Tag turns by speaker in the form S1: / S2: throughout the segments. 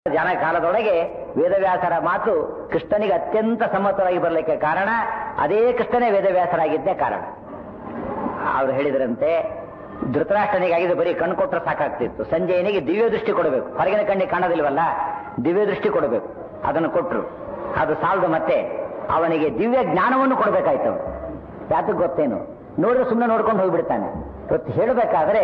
S1: ಜನ ಕಾಲದೊಳಗೆ ವೇದವ್ಯಾಸರ ಮಾತು ಕೃಷ್ಣನಿಗೆ ಅತ್ಯಂತ ಸಮ್ಮತವಾಗಿ ಬರಲಿಕ್ಕೆ ಕಾರಣ ಅದೇ ಕೃಷ್ಣನೇ ವೇದವ್ಯಾಸರಾಗಿದ್ದೇ ಕಾರಣ ಅವರು ಹೇಳಿದ್ರಂತೆ ಧೃತರಾಷ್ಟ್ರನಿಗಾಗಿದ್ದು ಬರೀ ಕಣ್ಣು ಕೊಟ್ಟರೆ ಸಾಕಾಗ್ತಿತ್ತು ಸಂಜಯನಿಗೆ ದಿವ್ಯ ದೃಷ್ಟಿ ಕೊಡಬೇಕು ಹೊರಗಿನ ಕಣ್ಣಿಗೆ ಕಾಣೋದಿಲ್ವಲ್ಲ ದಿವ್ಯ ದೃಷ್ಟಿ ಕೊಡಬೇಕು ಅದನ್ನು ಕೊಟ್ಟರು ಅದು ಸಾಲದು ಮತ್ತೆ ಅವನಿಗೆ ದಿವ್ಯ ಜ್ಞಾನವನ್ನು ಕೊಡಬೇಕಾಯ್ತು ಅವನು ಯಾತಕ್ಕೆ ಗೊತ್ತೇನು ನೋಡಿದ್ರೆ ಸುಮ್ಮನೆ ನೋಡ್ಕೊಂಡು ಹೋಗ್ಬಿಡ್ತಾನೆ ಇವತ್ತು ಹೇಳಬೇಕಾದ್ರೆ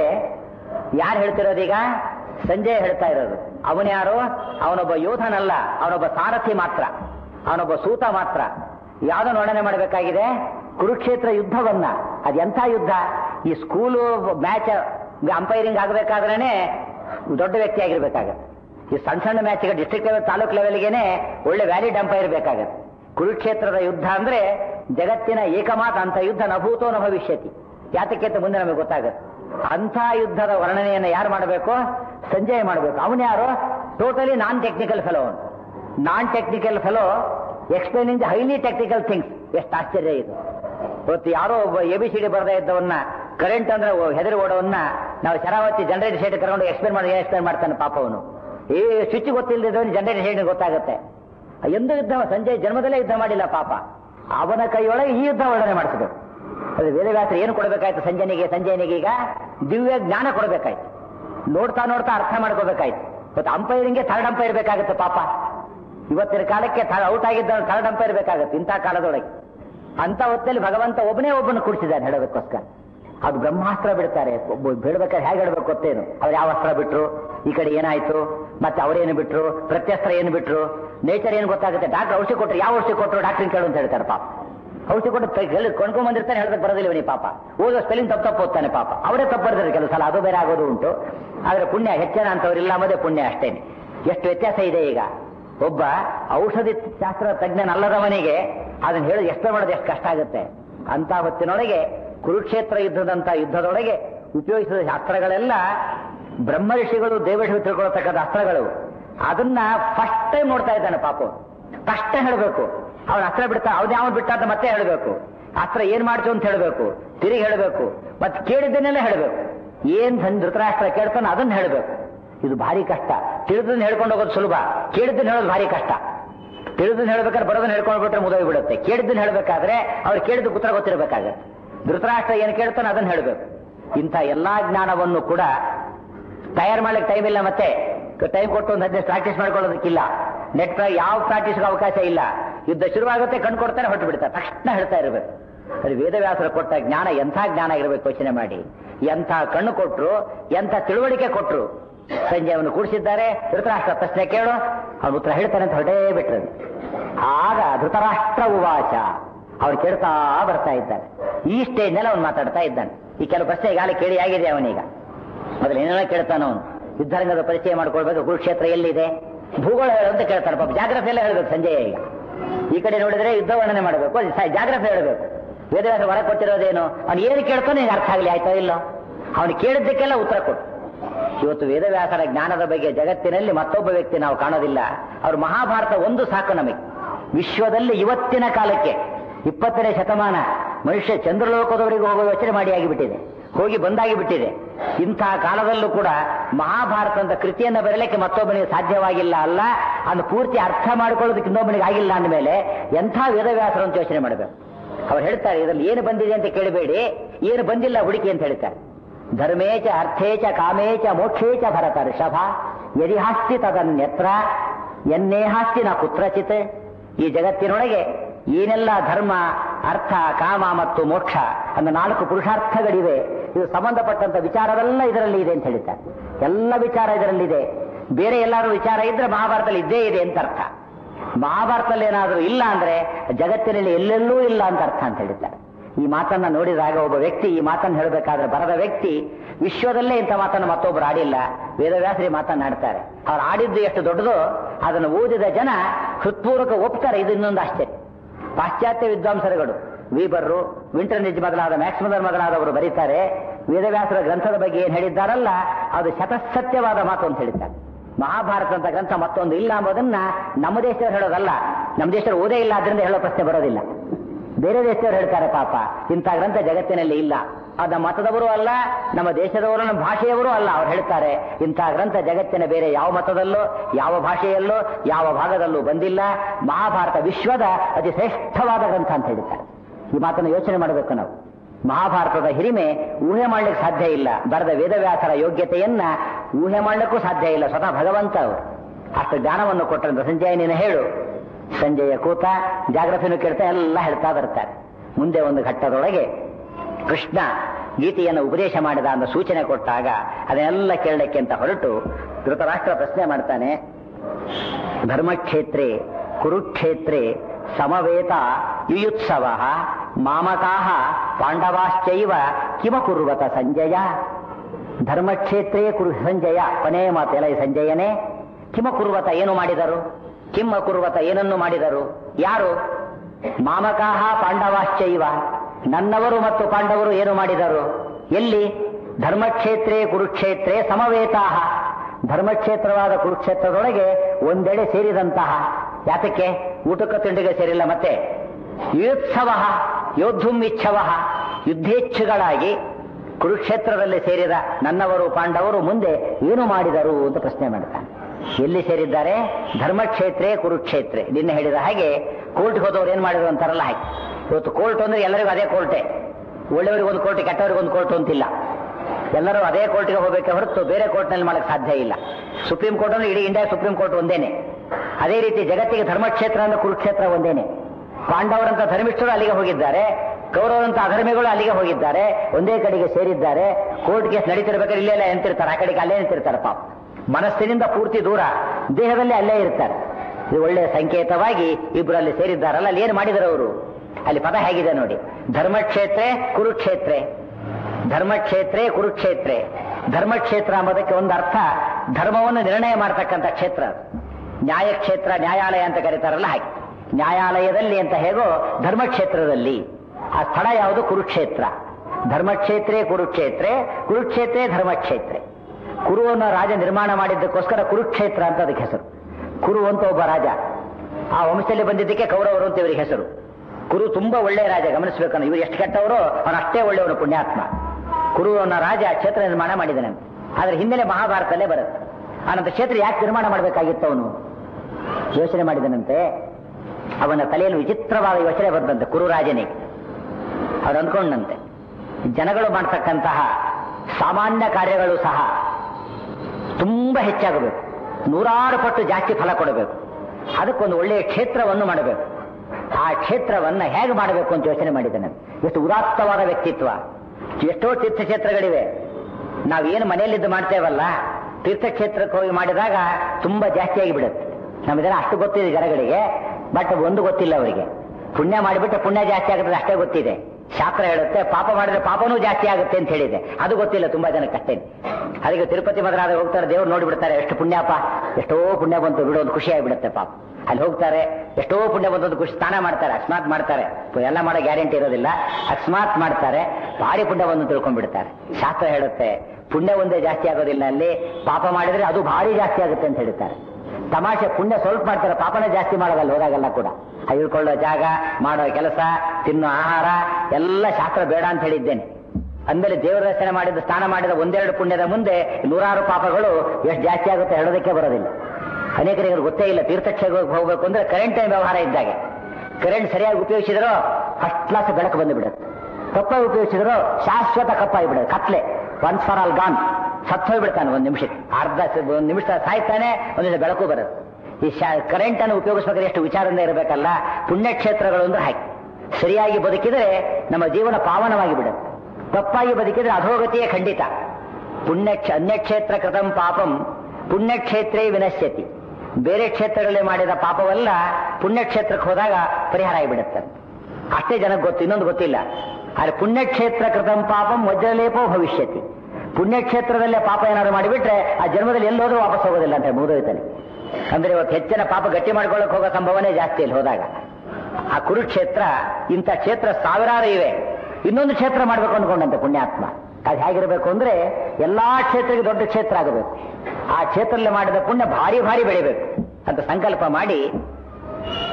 S1: ಯಾರು ಹೇಳ್ತಿರೋದೀಗ ಸಂಜಯ್ ಹೇಳ್ತಾ ಇರೋದು ಅವನ್ಯಾರು ಅವನೊಬ್ಬ ಯೋಧನಲ್ಲ ಅವನೊಬ್ಬ ಸಾರಥಿ ಮಾತ್ರ ಅವನೊಬ್ಬ ಸೂತ ಮಾತ್ರ ಯಾವ್ದನ್ನು ವರ್ಣನೆ ಮಾಡಬೇಕಾಗಿದೆ ಕುರುಕ್ಷೇತ್ರ ಯುದ್ಧವನ್ನ ಅದೆಂಥ ಯುದ್ಧ ಈ ಸ್ಕೂಲು ಮ್ಯಾಚ್ ಅಂಪೈರಿಂಗ್ ಆಗಬೇಕಾದ್ರೇನೆ ದೊಡ್ಡ ವ್ಯಕ್ತಿ ಆಗಿರ್ಬೇಕಾಗತ್ತೆ ಈ ಸಣ್ಣ ಸಣ್ಣ ಮ್ಯಾಚ್ಗೆ ಡಿಸ್ಟ್ರಿಕ್ಟ್ ಲೆವೆಲ್ ತಾಲೂಕ್ ಲೆವೆಲ್ಗೆನೆ ಒಳ್ಳೆ ವ್ಯಾಲಿಡ್ ಅಂಪೈರ್ ಬೇಕಾಗತ್ತೆ ಕುರುಕ್ಷೇತ್ರದ ಯುದ್ಧ ಅಂದ್ರೆ ಜಗತ್ತಿನ ಏಕಮಾತ ಅಂತ ಯುದ್ಧ ನಭೂತೋ ನ ಭವಿಷ್ಯತಿ ಯಾತಕ್ಕೆ ಅಂತ ಮುಂದೆ ನಮಗೆ ಗೊತ್ತಾಗುತ್ತೆ ಅಂಥ ಯುದ್ಧದ ವರ್ಣನೆಯನ್ನು ಯಾರು ಮಾಡಬೇಕು ಸಂಜಯ್ ಮಾಡಬೇಕು ಅವನ್ಯಾರು ಟೋಟಲಿ ನಾನ್ ಟೆಕ್ನಿಕಲ್ ಫೆಲೋ ಅವನು non technical fellow explaining the highly technical things ಎಷ್ಟು ಆಶ್ಚರ್ಯ ಇದು ಇವತ್ತು ಯಾರೋ ಒಬ್ಬ ಎ ಬಿ ಸಿ ಡಿ ಬರದೇ ಇದ್ದವನ್ನ ಕರೆಂಟ್ ಅಂದ್ರೆ ಓ- ಹೆದರಿ ಓಡೋವನ್ನ ನಾವು ಶರಾವತಿ ಜನರೇಟರ್ ಶೇಡ್ ಕರ್ಕೊಂಡು ಎಕ್ಸ್ಪ್ಲೇನ್ ಮಾಡಿ ಎಕ್ಸ್ಪ್ಲೇನ್ ಮಾಡ್ತಾನೆ ಪಾಪ ಅವನು ಈ ಸ್ವಿಚ್ ಗೊತ್ತಿಲ್ಲದಿದ್ದವನು ಜನರೇಟರ್ ಶೇಡ್ ಗೊತ್ತಾಗುತ್ತೆ ಎಂದು ಯುದ್ಧ ಸಂಜಯ್ ಜನ್ಮದಲ್ಲೇ ಯುದ್ಧ ಮಾಡಿಲ್ಲ ಪಾಪ ಅವನ ಕೈಯೊಳಗೆ ಈ ಯುದ್ಧ ವರ್ಣನೆ ಮಾಡಿಸಬೇಕು ಅದು ವೇದವ್ಯಾಸರು ಏನು ಕೊಡಬೇಕಾಯ್ತು ಸಂಜಯನಿಗೆ ಸಂಜಯನಿಗೆ ಈಗ ದಿವ್ಯ ಜ್ಞಾನ ಕೊಡಬೇಕಾಯ್ತು ನೋಡ್ತಾ ನೋಡ್ತಾ ಅರ್ಥ ಮಾಡ್ಕೋಬೇಕಾಯ್ತು ಇವತ್ತು ಅಂಪೈರಿಂಗ್ಗೆ ಥರ್ಡ್ ಅಂಪೈರ್ ಬೇಕಾಗುತ್ತೆ ಪಾಪ ಇವತ್ತಿನ ಕಾಲಕ್ಕೆ ಔಟ್ ಆಗಿದ್ದ ಥರ್ಡ್ ಅಂಪೈರ್ ಬೇಕಾಗುತ್ತೆ ಇಂಥ ಕಾಲದೊಳಗೆ ಅಂತ ಹೊತ್ತಲ್ಲಿ ಭಗವಂತ ಒಬ್ಬನೇ ಒಬ್ಬನ ಕುಡಿಸಿದ್ದಾನೆ ಹೇಳೋದಕ್ಕೋಸ್ಕರ ಅದು ಬ್ರಹ್ಮಾಸ್ತ್ರ ಬಿಡ್ತಾರೆ ಒಬ್ಬ ಬಿಡ್ಬೇಕಾದ್ರೆ ಹೇಗೆ ಹೇಳ್ಬೇಕು ಗೊತ್ತೇನು ಅವ್ರು ಯಾವ ಅಸ್ತ್ರ ಬಿಟ್ರು ಈ ಕಡೆ ಏನಾಯ್ತು ಮತ್ತೆ ಅವರೇನು ಬಿಟ್ರು ಪ್ರತ್ಯಸ್ತ್ರ ಏನು ಬಿಟ್ರು ನೇಚರ್ ಏನು ಗೊತ್ತಾಗುತ್ತೆ ಡಾಕ್ಟರ್ ಔಷಧಿ ಕೊಟ್ಟರು ಯಾವ ಔಷಧಿ ಕೊಟ್ಟರು ಡಾಕ್ಟ್ರಿನ್ ಕೇಳು ಅಂತ ಹೇಳ್ತಾರೆ ಪಾಪ ಔಷಧಿ ಕೊಟ್ಟು ಹೇಳಿ ಕೊಂಡ್ಕೊಂಡ್ ಬಂದಿರ್ತಾನೆ ಹೇಳೋದಕ್ಕೆ ಬರೋದಿಲ್ಲ ಇವನಿ ಪಾಪ ಓದೋ ಸ್ಪೆಲ್ಲಿಂಗ್ ತಪ್ಪು ತಪ್ಪು ಓದ್ತಾನೆ ಪಾಪ ಅವರೇ ತಪ್ಪು ಬರ್ತಾರೆ ಕೆಲವು ಸಲ ಅದು ಬೇರೆ ಆಗೋದು ಉಂಟು ಆದ್ರೆ ಪುಣ್ಯ ಹೆಚ್ಚೇನ ಅಂತವ್ರಿಲ್ಲ ಅನ್ನೋದೇ ಪುಣ್ಯ ಅಷ್ಟೇನೆ ಎಷ್ಟು ವ್ಯತ್ಯಾಸ ಇದೆ ಈಗ ಒಬ್ಬ ಔಷಧಿ ಶಾಸ್ತ್ರ ತಜ್ಞನಲ್ಲದವನಿಗೆ ಅದನ್ನ ಹೇಳಿ ಎಷ್ಟು ಮಾಡೋದು ಎಷ್ಟು ಕಷ್ಟ ಆಗುತ್ತೆ ಅಂತ ಹೊತ್ತಿನೊಳಗೆ ಕುರುಕ್ಷೇತ್ರ ಯುದ್ಧದಂತ ಯುದ್ಧದೊಳಗೆ ಉಪಯೋಗಿಸಿದ ಶಾಸ್ತ್ರಗಳೆಲ್ಲ ಬ್ರಹ್ಮ ಋಷಿಗಳು ದೇವಋಷಿಗಳು ತಿಳ್ಕೊಳ್ತಕ್ಕಂಥ ಅಸ್ತ್ರಗಳು ಅದನ್ನ ಫಸ್ಟ್ ಟೈಮ್ ನೋಡ್ತಾ ಇದ್ದಾನೆ ಪಾಪ ಫಸ್ಟ್ ಹೇಳಬೇಕು ಅವನ ಅಸ್ತ್ರ ಬಿಡ್ತಾ ಅವ್ನ ಯಾವ ಬಿಟ್ಟ ಅಂತ ಮತ್ತೆ ಹೇಳಬೇಕು ಅಸ್ತ್ರ ಏನ್ ಮಾಡ್ತು ಅಂತ ಹೇಳಬೇಕು ತಿರುಗಿ ಹೇಳಬೇಕು ಮತ್ತೆ ಕೇಳಿದ್ದನ್ನೆಲ್ಲ ಹೇಳಬೇಕು ಏನ್ ಸಂ- ಧೃತರಾಷ್ಟ್ರ ಕೇಳ್ತಾನೆ ಅದನ್ನ ಹೇಳಬೇಕು ಇದು ಭಾರಿ ಕಷ್ಟ ತಿಳಿದನ್ನ ಹೇಳ್ಕೊಂಡು ಹೋಗೋದು ಸುಲಭ ಕೇಳಿದ್ದನ್ನ ಹೇಳೋದು ಭಾರಿ ಕಷ್ಟ ತಿಳಿದನ್ನ ಹೇಳ್ಬೇಕಾದ್ರೆ ಬರೋದನ್ನ ಹೇಳ್ಕೊಂಡು ಬಿಟ್ರೆ ಮುದೋಗಿ ಬಿಡುತ್ತೆ ಕೇಳಿದ್ದನ್ನ ಹೇಳ್ಬೇಕಾದ್ರೆ ಅವ್ರು ಕೇಳಿದ ಉತ್ತರ ಗೊತ್ತಿರಬೇಕಾಗತ್ತೆ ಧೃತರಾಷ್ಟ್ರ ಏನು ಕೇಳ್ತಾನೆ ಅದನ್ನ ಹೇಳಬೇಕು ಇಂಥ ಎಲ್ಲಾ ಜ್ಞಾನವನ್ನು ಕೂಡ ತಯಾರು ಮಾಡ್ಲಿಕ್ಕೆ ಟೈಮ್ ಇಲ್ಲ ಮತ್ತೆ ಟೈಮ್ ಕೊಟ್ಟು ಒಂದು ಹದಿನೈದು ಪ್ರಾಕ್ಟೀಸ್ ಮಾಡ್ಕೊಳ್ಳೋದಕ್ಕಿಲ್ಲ ನೆಟ್ ಯಾವ ಪ್ರಾಕ್ಟೀಸ್ಗೆ ಅವಕಾಶ ಇಲ್ಲ ಯುದ್ಧ ಶುರುವಾಗುತ್ತೆ ಕಣ್ ಕೊಡ್ತಾರೆ ಹೊಟ್ಟು ಬಿಡ್ತಾರೆ ತಕ್ಷಣ ಹೇಳ್ತಾ ಇರಬೇಕು ಅದು ವೇದವ್ಯಾಸರು ಕೊಟ್ಟ ಜ್ಞಾನ ಎಂಥ ಜ್ಞಾನ ಇರಬೇಕು ಯೋಚನೆ ಮಾಡಿ ಎಂಥ ಕಣ್ಣು ಕೊಟ್ರು ಎಂಥ ತಿಳುವಳಿಕೆ ಕೊಟ್ರು ಸಂಜೆ ಅವನು ಕೂಡಿಸಿದ್ದಾರೆ ಧೃತರಾಷ್ಟ್ರ ಪ್ರಶ್ನೆ ಕೇಳು ಅವನು ಉತ್ತರ ಹೇಳ್ತಾನೆ ಅಂತ ಹೊರಟೇ ಬಿಟ್ರು ಆಗ ಧೃತರಾಷ್ಟ್ರ ಉವಾಚ ಅವ್ರು ಕೇಳ್ತಾ ಬರ್ತಾ ಇದ್ದಾನೆ ಈ ಸ್ಟೇಜ್ನಲ್ಲಿ ಅವನು ಮಾತಾಡ್ತಾ ಇದ್ದಾನೆ ಈ ಕೆಲವು ಪ್ರಶ್ನೆ ಈಗಾಗಲೇ ಕೇಳಿ ಆಗಿದೆ ಅವನೀಗ ಮೊದಲು ಏನೇನೋ ಕೇಳ್ತಾನ ಅವನು ಯುದ್ಧರಂಗದ ಪರಿಚಯ ಮಾಡ್ಕೊಳ್ಬೇಕು ಕುರುಕ್ಷೇತ್ರ ಎಲ್ಲಿದೆ ಭೂಗೋಳ ಹೇಳು ಅಂತ ಕೇಳ್ತಾನೆ ಪಾಪ ಜಾಗ್ರಫಿ ಎಲ್ಲ ಹೇಳ್ಬೇಕು ಸಂಜಯ ಈಗ ಈ ಕಡೆ ನೋಡಿದ್ರೆ ಯುದ್ಧ ವರ್ಣನೆ ಮಾಡಬೇಕು ಜಾಗ್ರಫಿ ಹೇಳಬೇಕು ವೇದವ್ಯಾಸ ಹೊರ ಕೊಟ್ಟಿರೋದೇನು ಅವನು ಏನು ಕೇಳ್ತಾನೆ ನಿನಗೆ ಅರ್ಥ ಆಗಲಿ ಆಯ್ತೋ ಇಲ್ಲೋ ಅವನು ಕೇಳಿದ್ದಕ್ಕೆಲ್ಲ ಉತ್ತರ ಕೊಟ್ಟು ಇವತ್ತು ವೇದವ್ಯಾಸರ ಜ್ಞಾನದ ಬಗ್ಗೆ ಜಗತ್ತಿನಲ್ಲಿ ಮತ್ತೊಬ್ಬ ವ್ಯಕ್ತಿ ನಾವು ಕಾಣೋದಿಲ್ಲ ಅವರು ಮಹಾಭಾರತ ಒಂದು ಸಾಕು ನಮಗೆ ವಿಶ್ವದಲ್ಲಿ ಇವತ್ತಿನ ಕಾಲಕ್ಕೆ ಇಪ್ಪತ್ತನೇ ಶತಮಾನ ಮನುಷ್ಯ ಚಂದ್ರಲೋಕದವರೆಗೂ ಹೋಗುವ ಯೋಚನೆ ಮಾಡಿ ಆಗಿಬಿಟ್ಟಿದೆ ಹೋಗಿ ಬಂದಾಗಿ ಬಿಟ್ಟಿದೆ ಇಂತಹ ಕಾಲದಲ್ಲೂ ಕೂಡ ಮಹಾಭಾರತ ಅಂತ ಕೃತಿಯನ್ನು ಬರಲಿಕ್ಕೆ ಮತ್ತೊಬ್ಬನಿಗೆ ಸಾಧ್ಯವಾಗಿಲ್ಲ ಅಲ್ಲ ಅದನ್ನು ಪೂರ್ತಿ ಅರ್ಥ ಮಾಡ್ಕೊಳ್ಳೋದಕ್ಕೆ ಇನ್ನೊಬ್ಬನಿಗೆ ಆಗಿಲ್ಲ ಅಂದಮೇಲೆ ಎಂಥ ವೇದವ್ಯಾಸರು ಅಂತ ಯೋಚನೆ ಮಾಡಬೇಕು ಅವ್ರು ಹೇಳ್ತಾರೆ ಇದರಲ್ಲಿ ಏನು ಬಂದಿದೆ ಅಂತ ಕೇಳಬೇಡಿ ಏನು ಬಂದಿಲ್ಲ ಹುಡುಕಿ ಅಂತ ಹೇಳ್ತಾರೆ ಧರ್ಮೇಚ ಅರ್ಥೇಚ ಕಾಮೇಚ ಮೋಕ್ಷೇಚ ಭರತ ಋಷಭ ಯದಿ ಹಾಸ್ತಿ ತದನ್ಯತ್ರ ಎನ್ನೇ ಹಾಸ್ತಿ ನ ಕುತ್ರಚಿತ್ ಈ ಜಗತ್ತಿನೊಳಗೆ ಏನೆಲ್ಲ ಧರ್ಮ ಅರ್ಥ ಕಾಮ ಮತ್ತು ಮೋಕ್ಷ ಅನ್ನೋ ನಾಲ್ಕು ಪುರುಷಾರ್ಥಗಳಿವೆ ಇದು ಸಂಬಂಧಪಟ್ಟಂತ ವಿಚಾರವೆಲ್ಲ ಇದರಲ್ಲಿ ಇದೆ ಅಂತ ಹೇಳ್ತಾರೆ ಎಲ್ಲ ವಿಚಾರ ಇದರಲ್ಲಿದೆ ಬೇರೆ ಎಲ್ಲಾದ್ರೂ ವಿಚಾರ ಇದ್ರೆ ಮಹಾಭಾರತದಲ್ಲಿ ಇದ್ದೇ ಇದೆ ಅಂತ ಅರ್ಥ ಮಹಾಭಾರತದಲ್ಲಿ ಏನಾದರೂ ಇಲ್ಲ ಅಂದ್ರೆ ಜಗತ್ತಿನಲ್ಲಿ ಎಲ್ಲೆಲ್ಲೂ ಇಲ್ಲ ಅಂತ ಅರ್ಥ ಅಂತ ಹೇಳ್ತಾರೆ ಈ ಮಾತನ್ನ ನೋಡಿದಾಗ ಒಬ್ಬ ವ್ಯಕ್ತಿ ಈ ಮಾತನ್ನು ಹೇಳಬೇಕಾದ್ರೆ ಬರದ ವ್ಯಕ್ತಿ ವಿಶ್ವದಲ್ಲೇ ಇಂಥ ಮಾತನ್ನು ಮತ್ತೊಬ್ಬರು ಆಡಿಲ್ಲ ವೇದವ್ಯಾಸರಿ ಮಾತನ್ನಾಡ್ತಾರೆ ಅವ್ರು ಆಡಿದ್ದು ಎಷ್ಟು ದೊಡ್ಡದು ಅದನ್ನು ಓದಿದ ಜನ ಹೃತ್ಪೂರ್ವಕ ಒಪ್ತಾರೆ ಇದು ಇನ್ನೊಂದು ಆಶ್ಚರ್ಯ ಪಾಶ್ಚಾತ್ಯ ವಿದ್ವಾಂಸರುಗಳು ವೀಬರ್ರು ವಿಂಟರ್ನಿಜ್ ಮೊದಲಾದ ಮ್ಯಾಕ್ಸ್ಮದರ್ ಮೊದಲಾದವರು ಬರೀತಾರೆ ವೇದವ್ಯಾಸರ ಗ್ರಂಥದ ಬಗ್ಗೆ ಏನ್ ಹೇಳಿದ್ದಾರಲ್ಲ ಅದು ಶತಸತ್ಯವಾದ ಮಾತು ಅಂತ ಹೇಳಿದ್ದಾರೆ ಮಹಾಭಾರತ ಅಂತ ಗ್ರಂಥ ಮತ್ತೊಂದು ಇಲ್ಲ ಎಂಬುದನ್ನ ನಮ್ಮ ದೇಶದವ್ರು ಹೇಳೋದಲ್ಲ ನಮ್ಮ ದೇಶದವ್ರು ಓದೇ ಇಲ್ಲ ಅದರಿಂದ ಹೇಳೋ ಪ್ರಶ್ನೆ ಬರೋದಿಲ್ಲ ಬೇರೆ ದೇಶದವ್ರು ಹೇಳ್ತಾರೆ ಪಾಪ ಇಂಥ ಗ್ರಂಥ ಜಗತ್ತಿನಲ್ಲಿ ಇಲ್ಲ ಅದು ನಮ್ಮ ಮತದವರು ಅಲ್ಲ ನಮ್ಮ ದೇಶದವರು ನಮ್ಮ ಭಾಷೆಯವರು ಅಲ್ಲ ಅವ್ರು ಹೇಳ್ತಾರೆ ಇಂಥ ಗ್ರಂಥ ಜಗತ್ತಿನ ಬೇರೆ ಯಾವ ಮತದಲ್ಲೋ ಯಾವ ಭಾಷೆಯಲ್ಲೋ ಯಾವ ಭಾಗದಲ್ಲೂ ಬಂದಿಲ್ಲ ಮಹಾಭಾರತ ವಿಶ್ವದ ಅತಿ ಶ್ರೇಷ್ಠವಾದ ಗ್ರಂಥ ಅಂತ ಹೇಳ್ತಾರೆ ಈ ಮಾತನ್ನು ಯೋಚನೆ ಮಾಡಬೇಕು ನಾವು ಮಹಾಭಾರತದ ಹಿರಿಮೆ ಊಹೆ ಮಾಡ್ಲಿಕ್ಕೆ ಸಾಧ್ಯ ಇಲ್ಲ ಬರೆದ ವೇದವ್ಯಾಸರ ಯೋಗ್ಯತೆಯನ್ನ ಊಹೆ ಮಾಡ್ಲಿಕ್ಕೂ ಸಾಧ್ಯ ಇಲ್ಲ ಸ್ವತಃ ಭಗವಂತ ಅವರು ಅಷ್ಟು ಜ್ಞಾನವನ್ನು ಕೊಟ್ಟರಂತ ಸಂಜಯ ನೀನು ಹೇಳು ಸಂಜಯ ಕೂತ ಜಾಗ್ರತೆಯನ್ನು ಕೇಳ್ತಾ ಎಲ್ಲ ಹೇಳ್ತಾ ಬರ್ತಾರೆ ಮುಂದೆ ಒಂದು ಘಟ್ಟದೊಳಗೆ ಕೃಷ್ಣ ಗೀತೆಯನ್ನು ಉಪದೇಶ ಮಾಡಿದ ಅಂತ ಸೂಚನೆ ಕೊಟ್ಟಾಗ ಅದನ್ನೆಲ್ಲ ಕೇಳಲಿಕ್ಕೆ ಅಂತ ಹೊರಟು ಧೃತರಾಷ್ಟ್ರ ಪ್ರಶ್ನೆ ಮಾಡ್ತಾನೆ ಧರ್ಮಕ್ಷೇತ್ರೆ ಕುರುಕ್ಷೇತ್ರೆ ಸಮವೇತ ಯುಯುತ್ಸವ ಮಾಮಕಾಹ ಪಾಂಡವಾಶ್ಚೈವ ಕಿಮ ಕುರ್ವತ ಸಂಜಯ ಧರ್ಮಕ್ಷೇತ್ರೇ ಕುರು ಸಂಜಯ ಕೊನೆಯ ಮಾತೆಲ್ಲ ಈ ಸಂಜಯನೇ ಕಿಮ ಕುರ್ವತ ಏನು ಮಾಡಿದರು ಕಿಮ್ಮ ಕುರ್ವತ ಏನನ್ನು ಮಾಡಿದರು ಯಾರು ಮಾಮಕಾಹ ಪಾಂಡವಾಶ್ಚೈವ ನನ್ನವರು ಮತ್ತು ಪಾಂಡವರು ಏನು ಮಾಡಿದರು ಎಲ್ಲಿ ಧರ್ಮಕ್ಷೇತ್ರೇ ಕುರುಕ್ಷೇತ್ರೇ ಸಮವೇತಾಹ ಧರ್ಮಕ್ಷೇತ್ರವಾದ ಕುರುಕ್ಷೇತ್ರದೊಳಗೆ ಒಂದೆಡೆ ಸೇರಿದಂತಹ ಯಾತಕ್ಕೆ ಊಟಕ್ಕೆ ತಿಂಡಿಗೆ ಸೇರಿಲ್ಲ ಮತ್ತೆ ಯುತ್ಸವ ಯೋದ್ಧುಂ ಇಚ್ಛವ ಯುದ್ಧೇಚ್ಛುಗಳಾಗಿ ಕುರುಕ್ಷೇತ್ರದಲ್ಲಿ ಸೇರಿದ ನನ್ನವರು ಪಾಂಡವರು ಮುಂದೆ ಏನು ಮಾಡಿದರು ಅಂತ ಪ್ರಶ್ನೆ ಮಾಡ್ತಾನೆ ಎಲ್ಲಿ ಸೇರಿದ್ದಾರೆ ಧರ್ಮಕ್ಷೇತ್ರೇ ಕುರುಕ್ಷೇತ್ರೆ ನಿನ್ನೆ ಹೇಳಿದ ಹಾಗೆ ಕೋರ್ಟ್ಗೆ ಹೋದವ್ರು ಏನ್ ಮಾಡಿದ್ರು ಅಂತಾರಲ್ಲ ಹಾಗೆ ಇವತ್ತು ಕೋರ್ಟ್ ಅಂದ್ರೆ ಎಲ್ಲರಿಗೂ ಅದೇ ಕೋರ್ಟೆ ಒಳ್ಳೆಯವರಿಗೆ ಒಂದು ಕೋರ್ಟ್ ಕೆಟ್ಟವರಿಗೆ ಒಂದು ಕೋರ್ಟ್ ಅಂತಿಲ್ಲ ಎಲ್ಲರೂ ಅದೇ ಕೋರ್ಟ್ಗೆ ಹೋಗಬೇಕೆ ಹೊರತು ಬೇರೆ ಕೋರ್ಟ್ನಲ್ಲಿ ಮಾಡಕ್ಕೆ ಸಾಧ್ಯ ಇಲ್ಲ ಸುಪ್ರೀಂ ಕೋರ್ಟ್ ಅಂದ್ರೆ ಇಡೀ ಇಂಡಿಯಾ ಸುಪ್ರೀಂ ಕೋರ್ಟ್ ಒಂದೇನೆ ಅದೇ ರೀತಿ ಜಗತ್ತಿಗೆ ಧರ್ಮಕ್ಷೇತ್ರ ಅಂದ್ರೆ ಕುರುಕ್ಷೇತ್ರ ಒಂದೇನೆ ಪಾಂಡವರಂತ ಧರ್ಮಿಷ್ಠರು ಅಲ್ಲಿಗೆ ಹೋಗಿದ್ದಾರೆ ಕೌರವರಂತ ಅಧರ್ಮಿಗಳು ಅಲ್ಲಿಗೆ ಹೋಗಿದ್ದಾರೆ ಒಂದೇ ಕಡೆಗೆ ಸೇರಿದ್ದಾರೆ ಕೋರ್ಟ್ ಕೇಸ್ ನಡೀತಿರ್ಬೇಕಾದ್ರೆ ಇಲ್ಲೇ ಎಲ್ಲ ಎಂತಿರ್ತಾರೆ ಆ ಕಡೆಗೆ ಅಲ್ಲೇ ನಿಂತಿರ್ತಾರೆ ಪಾಪ ಮನಸ್ಸಿನಿಂದ ಪೂರ್ತಿ ದೂರ ದೇಹದಲ್ಲಿ ಅಲ್ಲೇ ಇರ್ತಾರೆ ಇದು ಒಳ್ಳೆಯ ಸಂಕೇತವಾಗಿ ಇಬ್ಬರು ಅಲ್ಲಿ ಸೇರಿದ್ದಾರಲ್ಲ ಅಲ್ಲಿ ಏನು ಮಾಡಿದರು ಅವರು ಅಲ್ಲಿ ಪದ ಹೇಗಿದೆ ನೋಡಿ ಧರ್ಮಕ್ಷೇತ್ರೆ ಕುರುಕ್ಷೇತ್ರೆ ಧರ್ಮಕ್ಷೇತ್ರೇ ಕುರುಕ್ಷೇತ್ರೆ ಧರ್ಮಕ್ಷೇತ್ರ ಎಂಬುದಕ್ಕೆ ಒಂದು ಅರ್ಥ ಧರ್ಮವನ್ನು ನಿರ್ಣಯ ಮಾಡತಕ್ಕಂಥ ಕ್ಷೇತ್ರ ಅದು. ನ್ಯಾಯಕ್ಷೇತ್ರ ನ್ಯಾಯಾಲಯ ಅಂತ ಕರೀತಾರಲ್ಲ ಹಾಗೆ ನ್ಯಾಯಾಲಯದಲ್ಲಿ ಅಂತ ಹೇಗೋ ಧರ್ಮಕ್ಷೇತ್ರದಲ್ಲಿ ಆ ಸ್ಥಳ ಯಾವುದು ಕುರುಕ್ಷೇತ್ರ ಧರ್ಮಕ್ಷೇತ್ರೇ ಕುರುಕ್ಷೇತ್ರೆ ಕುರುಕ್ಷೇತ್ರೇ ಧರ್ಮಕ್ಷೇತ್ರೆ ಕುರುವನ್ನು ರಾಜ ನಿರ್ಮಾಣ ಮಾಡಿದ್ದಕ್ಕೋಸ್ಕರ ಕುರುಕ್ಷೇತ್ರ ಅಂತ ಅದಕ್ಕೆ ಹೆಸರು ಕುರು ಅಂತ ಒಬ್ಬ ರಾಜ ಆ ವಂಶದಲ್ಲಿ ಬಂದಿದ್ದಕ್ಕೆ ಕೌರವರು ಅಂತ ಇವರಿಗೆ ಹೆಸರು ಕುರು ತುಂಬಾ ಒಳ್ಳೆಯ ರಾಜ ಗಮನಿಸಬೇಕನ್ನು ಇವರು ಎಷ್ಟು ಕೆಟ್ಟವರು ಅವನು ಅಷ್ಟೇ ಒಳ್ಳೆಯವನು ಪುಣ್ಯಾತ್ಮ ಕುರು ಅನ್ನೋ ರಾಜ ಕ್ಷೇತ್ರ ನಿರ್ಮಾಣ ಮಾಡಿದ್ದಾನೆ ಆದ್ರೆ ಹಿನ್ನೆಲೆ ಮಹಾಭಾರತಲ್ಲೇ ಬರುತ್ತೆ ಆನಂತರ ಕ್ಷೇತ್ರ ಯಾಕೆ ನಿರ್ಮಾಣ ಮಾಡಬೇಕಾಗಿತ್ತು ಅವನು ಯೋಚನೆ ಮಾಡಿದನಂತೆ ಅವನ ತಲೆಯಲ್ಲಿ ವಿಚಿತ್ರವಾದ ಯೋಚನೆ ಬಂದಂತೆ ಕುರುರಾಜನಿಗೆ ಅವ್ರು ಅಂದ್ಕೊಂಡಂತೆ ಜನಗಳು ಮಾಡ್ತಕ್ಕಂತಹ ಸಾಮಾನ್ಯ ಕಾರ್ಯಗಳು ಸಹ ತುಂಬಾ ಹೆಚ್ಚಾಗಬೇಕು ನೂರಾರು ಪಟ್ಟು ಜಾಸ್ತಿ ಫಲ ಕೊಡಬೇಕು ಅದಕ್ಕೊಂದು ಒಳ್ಳೆಯ ಕ್ಷೇತ್ರವನ್ನು ಮಾಡಬೇಕು ಆ ಕ್ಷೇತ್ರವನ್ನ ಹೇಗೆ ಮಾಡಬೇಕು ಅಂತ ಯೋಚನೆ ಮಾಡಿದ್ದಾನೆ ಎಷ್ಟು ಉದಾತ್ತವಾದ ವ್ಯಕ್ತಿತ್ವ ಎಷ್ಟೋ ತೀರ್ಥಕ್ಷೇತ್ರಗಳಿವೆ ನಾವೇನು ಮನೆಯಲ್ಲಿದ್ದು ಮಾಡ್ತೇವಲ್ಲ ತೀರ್ಥಕ್ಷೇತ್ರಕ್ಕೆ ಹೋಗಿ ಮಾಡಿದಾಗ ತುಂಬಾ ಜಾಸ್ತಿ ಆಗಿಬಿಡುತ್ತೆ ನಮ್ಮೆಲ್ಲ ಅಷ್ಟು ಗೊತ್ತಿದೆ ಜನಗಳಿಗೆ ಬಟ್ ಒಂದು ಗೊತ್ತಿಲ್ಲ ಅವರಿಗೆ ಪುಣ್ಯ ಮಾಡಿಬಿಟ್ರೆ ಪುಣ್ಯ ಜಾಸ್ತಿ ಆಗುತ್ತೆ ಅಷ್ಟೇ ಗೊತ್ತಿದೆ ಶಾಸ್ತ್ರ ಹೇಳುತ್ತೆ ಪಾಪ ಮಾಡಿದ್ರೆ ಪಾಪನೂ ಜಾಸ್ತಿ ಆಗುತ್ತೆ ಅಂತ ಹೇಳಿದೆ ಅದು ಗೊತ್ತಿಲ್ಲ ತುಂಬಾ ಜನಕ್ಕೆ ಅಷ್ಟೇ ಅದಕ್ಕೆ ತಿರುಪತಿ ಮದ್ರಾದ ಹೋಗ್ತಾರೆ ದೇವ್ರು ನೋಡಿಬಿಡ್ತಾರೆ ಎಷ್ಟು ಪುಣ್ಯಪ್ಪ ಎಷ್ಟೋ ಪುಣ್ಯ ಬಂತು ಬಿಡೋದು ಖುಷಿ ಆಗಿಬಿಡುತ್ತೆ ಪಾಪ ಅಲ್ಲಿ ಹೋಗ್ತಾರೆ ಎಷ್ಟೋ ಪುಣ್ಯ ಬಂದದ್ದು ಖುಷಿ ಸ್ನಾನ ಮಾಡ್ತಾರೆ ಅಕಸ್ಮಾತ್ ಮಾಡ್ತಾರೆ ಎಲ್ಲ ಮಾಡೋ ಗ್ಯಾರಂಟಿ ಇರೋದಿಲ್ಲ ಅಕಸ್ಮಾತ್ ಮಾಡ್ತಾರೆ ಭಾರಿ ಪುಣ್ಯ ಬಂದು ತಿಳ್ಕೊಂಡ್ಬಿಡ್ತಾರೆ ಶಾಸ್ತ್ರ ಹೇಳುತ್ತೆ ಪುಣ್ಯ ಒಂದೇ ಜಾಸ್ತಿ ಆಗೋದಿಲ್ಲ ಅಲ್ಲಿ ಪಾಪ ಮಾಡಿದ್ರೆ ಅದು ಭಾರಿ ಜಾಸ್ತಿ ಆಗುತ್ತೆ ಅಂತ ಹೇಳ್ತಾರೆ ತಮಾಷೆ ಪುಣ್ಯ ಸ್ವಲ್ಪ ಮಾಡ್ತಾರೆ ಪಾಪನೇ ಜಾಸ್ತಿ ಮಾಡೋದಲ್ಲ ಹೋದಾಗೆಲ್ಲ ಕೂಡ ಇಳ್ಕೊಳ್ಳೋ ಜಾಗ ಮಾಡೋ ಕೆಲಸ ತಿನ್ನೋ ಆಹಾರ ಎಲ್ಲ ಶಾಸ್ತ್ರ ಬೇಡ ಅಂತ ಹೇಳಿದ್ದೇನೆ ಅಂದಮೇಲೆ ದೇವರ ದರ್ಶನ ಮಾಡಿದ ಸ್ನಾನ ಮಾಡಿದ ಒಂದೆರಡು ಪುಣ್ಯದ ಮುಂದೆ ನೂರಾರು ಪಾಪಗಳು ಎಷ್ಟು ಜಾಸ್ತಿ ಆಗುತ್ತೆ ಹೇಳೋದಕ್ಕೆ ಬರೋದಿಲ್ಲ ಅನೇಕರಿಗೆ ಗೊತ್ತೇ ಇಲ್ಲ ತೀರ್ಥಕ್ಷೇತ್ರಕ್ಕೆ ಹೋಗ್ಬೇಕು ಅಂದ್ರೆ ಕರೆಂಟ್ ಟೈಮ್ ವ್ಯವಹಾರ ಇದ್ದಾಗ ಕರೆಂಟ್ ಸರಿಯಾಗಿ ಉಪಯೋಗಿಸಿದ್ರು ಫಸ್ಟ್ ಕ್ಲಾಸ್ ಬೆಳಕು ಬಂದು ಬಿಡುತ್ತೆ ಕಪ್ಪಾಗಿ ಉಪಯೋಗಿಸಿದ್ರು ಶಾಶ್ವತ ಕಪ್ಪಾಗಿ ಬಿಡುತ್ತೆ ಕತ್ಲೆ ಒನ್ಸ್ ಫಾರ್ ಆಲ್ ಗಾನ್ ಸತ್ತೋಗಿ ಬಿಡ್ತಾನೆ ಒಂದು ನಿಮಿಷಕ್ಕೆ ಅರ್ಧ ಸ- ಒಂದು ನಿಮಿಷ ಸಾಯ್ತಾನೆ ಒಂದು ನಿಮಿಷ ಬೆಳಕು ಬರುತ್ತೆ ಈ ಕರೆಂಟ್ ಅನ್ನು ಉಪಯೋಗಿಸ್ಬೇಕಾದ್ರೆ ಎಷ್ಟು ವಿಚಾರದಿಂದ ಇರಬೇಕಲ್ಲ ಪುಣ್ಯಕ್ಷೇತ್ರಗಳು ಅಂದ್ರೆ ಹಾಕಿ ಸರಿಯಾಗಿ ಬದುಕಿದರೆ ನಮ್ಮ ಜೀವನ ಪಾವನವಾಗಿ ಬಿಡುತ್ತೆ ತಪ್ಪಾಗಿ ಬದುಕಿದ್ರೆ ಅಧೋಗತಿಯೇ ಖಂಡಿತ ಪುಣ್ಯಕ್ಷ ಅನ್ಯಕ್ಷೇತ್ರ ಕೃತಂ ಪಾಪಂ ಪುಣ್ಯಕ್ಷೇತ್ರೇ ವಿನಶ್ಯತಿ ಬೇರೆ ಕ್ಷೇತ್ರಗಳಲ್ಲಿ ಮಾಡಿದ ಪಾಪವೆಲ್ಲ ಪುಣ್ಯಕ್ಷೇತ್ರಕ್ಕೆ ಹೋದಾಗ ಪರಿಹಾರ ಆಗಿಬಿಡುತ್ತೆ ಅಷ್ಟೇ ಜನಕ್ಕೆ ಗೊತ್ತು ಇನ್ನೊಂದು ಗೊತ್ತಿಲ್ಲ ಆದ್ರೆ ಪುಣ್ಯಕ್ಷೇತ್ರ ಕೃತಂ ಪಾಪಂ ವಜ್ರಲೇಪೋ ಭವಿಷ್ಯತಿ ಪುಣ್ಯಕ್ಷೇತ್ರದಲ್ಲೇ ಪಾಪ ಏನಾದ್ರು ಮಾಡಿಬಿಟ್ರೆ ಆ ಜನ್ಮದಲ್ಲಿ ಎಲ್ಲೋದ್ರೂ ವಾಪಸ್ ಹೋಗೋದಿಲ್ಲ ಅಂತ ಮುಗಿದೋಯ್ತಾನೆ ಅಂದ್ರೆ ಇವತ್ತು ಹೆಚ್ಚಿನ ಪಾಪ ಗಟ್ಟಿ ಮಾಡ್ಕೊಳ್ಳೋಕೆ ಹೋಗೋ ಸಂಭವನೆ ಜಾಸ್ತಿ ಇಲ್ಲಿ ಹೋದಾಗ ಆ ಕುರುಕ್ಷೇತ್ರ ಇಂಥ ಕ್ಷೇತ್ರ ಸಾವಿರಾರು ಇವೆ ಇನ್ನೊಂದು ಕ್ಷೇತ್ರ ಮಾಡ್ಬೇಕು ಅಂದ್ಕೊಂಡಂತೆ ಪುಣ್ಯಾತ್ಮ ಅದು ಹೇಗಿರಬೇಕು ಅಂದ್ರೆ ಎಲ್ಲಾ ಕ್ಷೇತ್ರಕ್ಕೆ ದೊಡ್ಡ ಕ್ಷೇತ್ರ ಆಗಬೇಕು ಆ ಕ್ಷೇತ್ರದಲ್ಲಿ ಮಾಡಿದ ಪುಣ್ಯ ಭಾರಿ ಭಾರಿ ಬೆಳಿಬೇಕು ಅಂತ ಸಂಕಲ್ಪ ಮಾಡಿ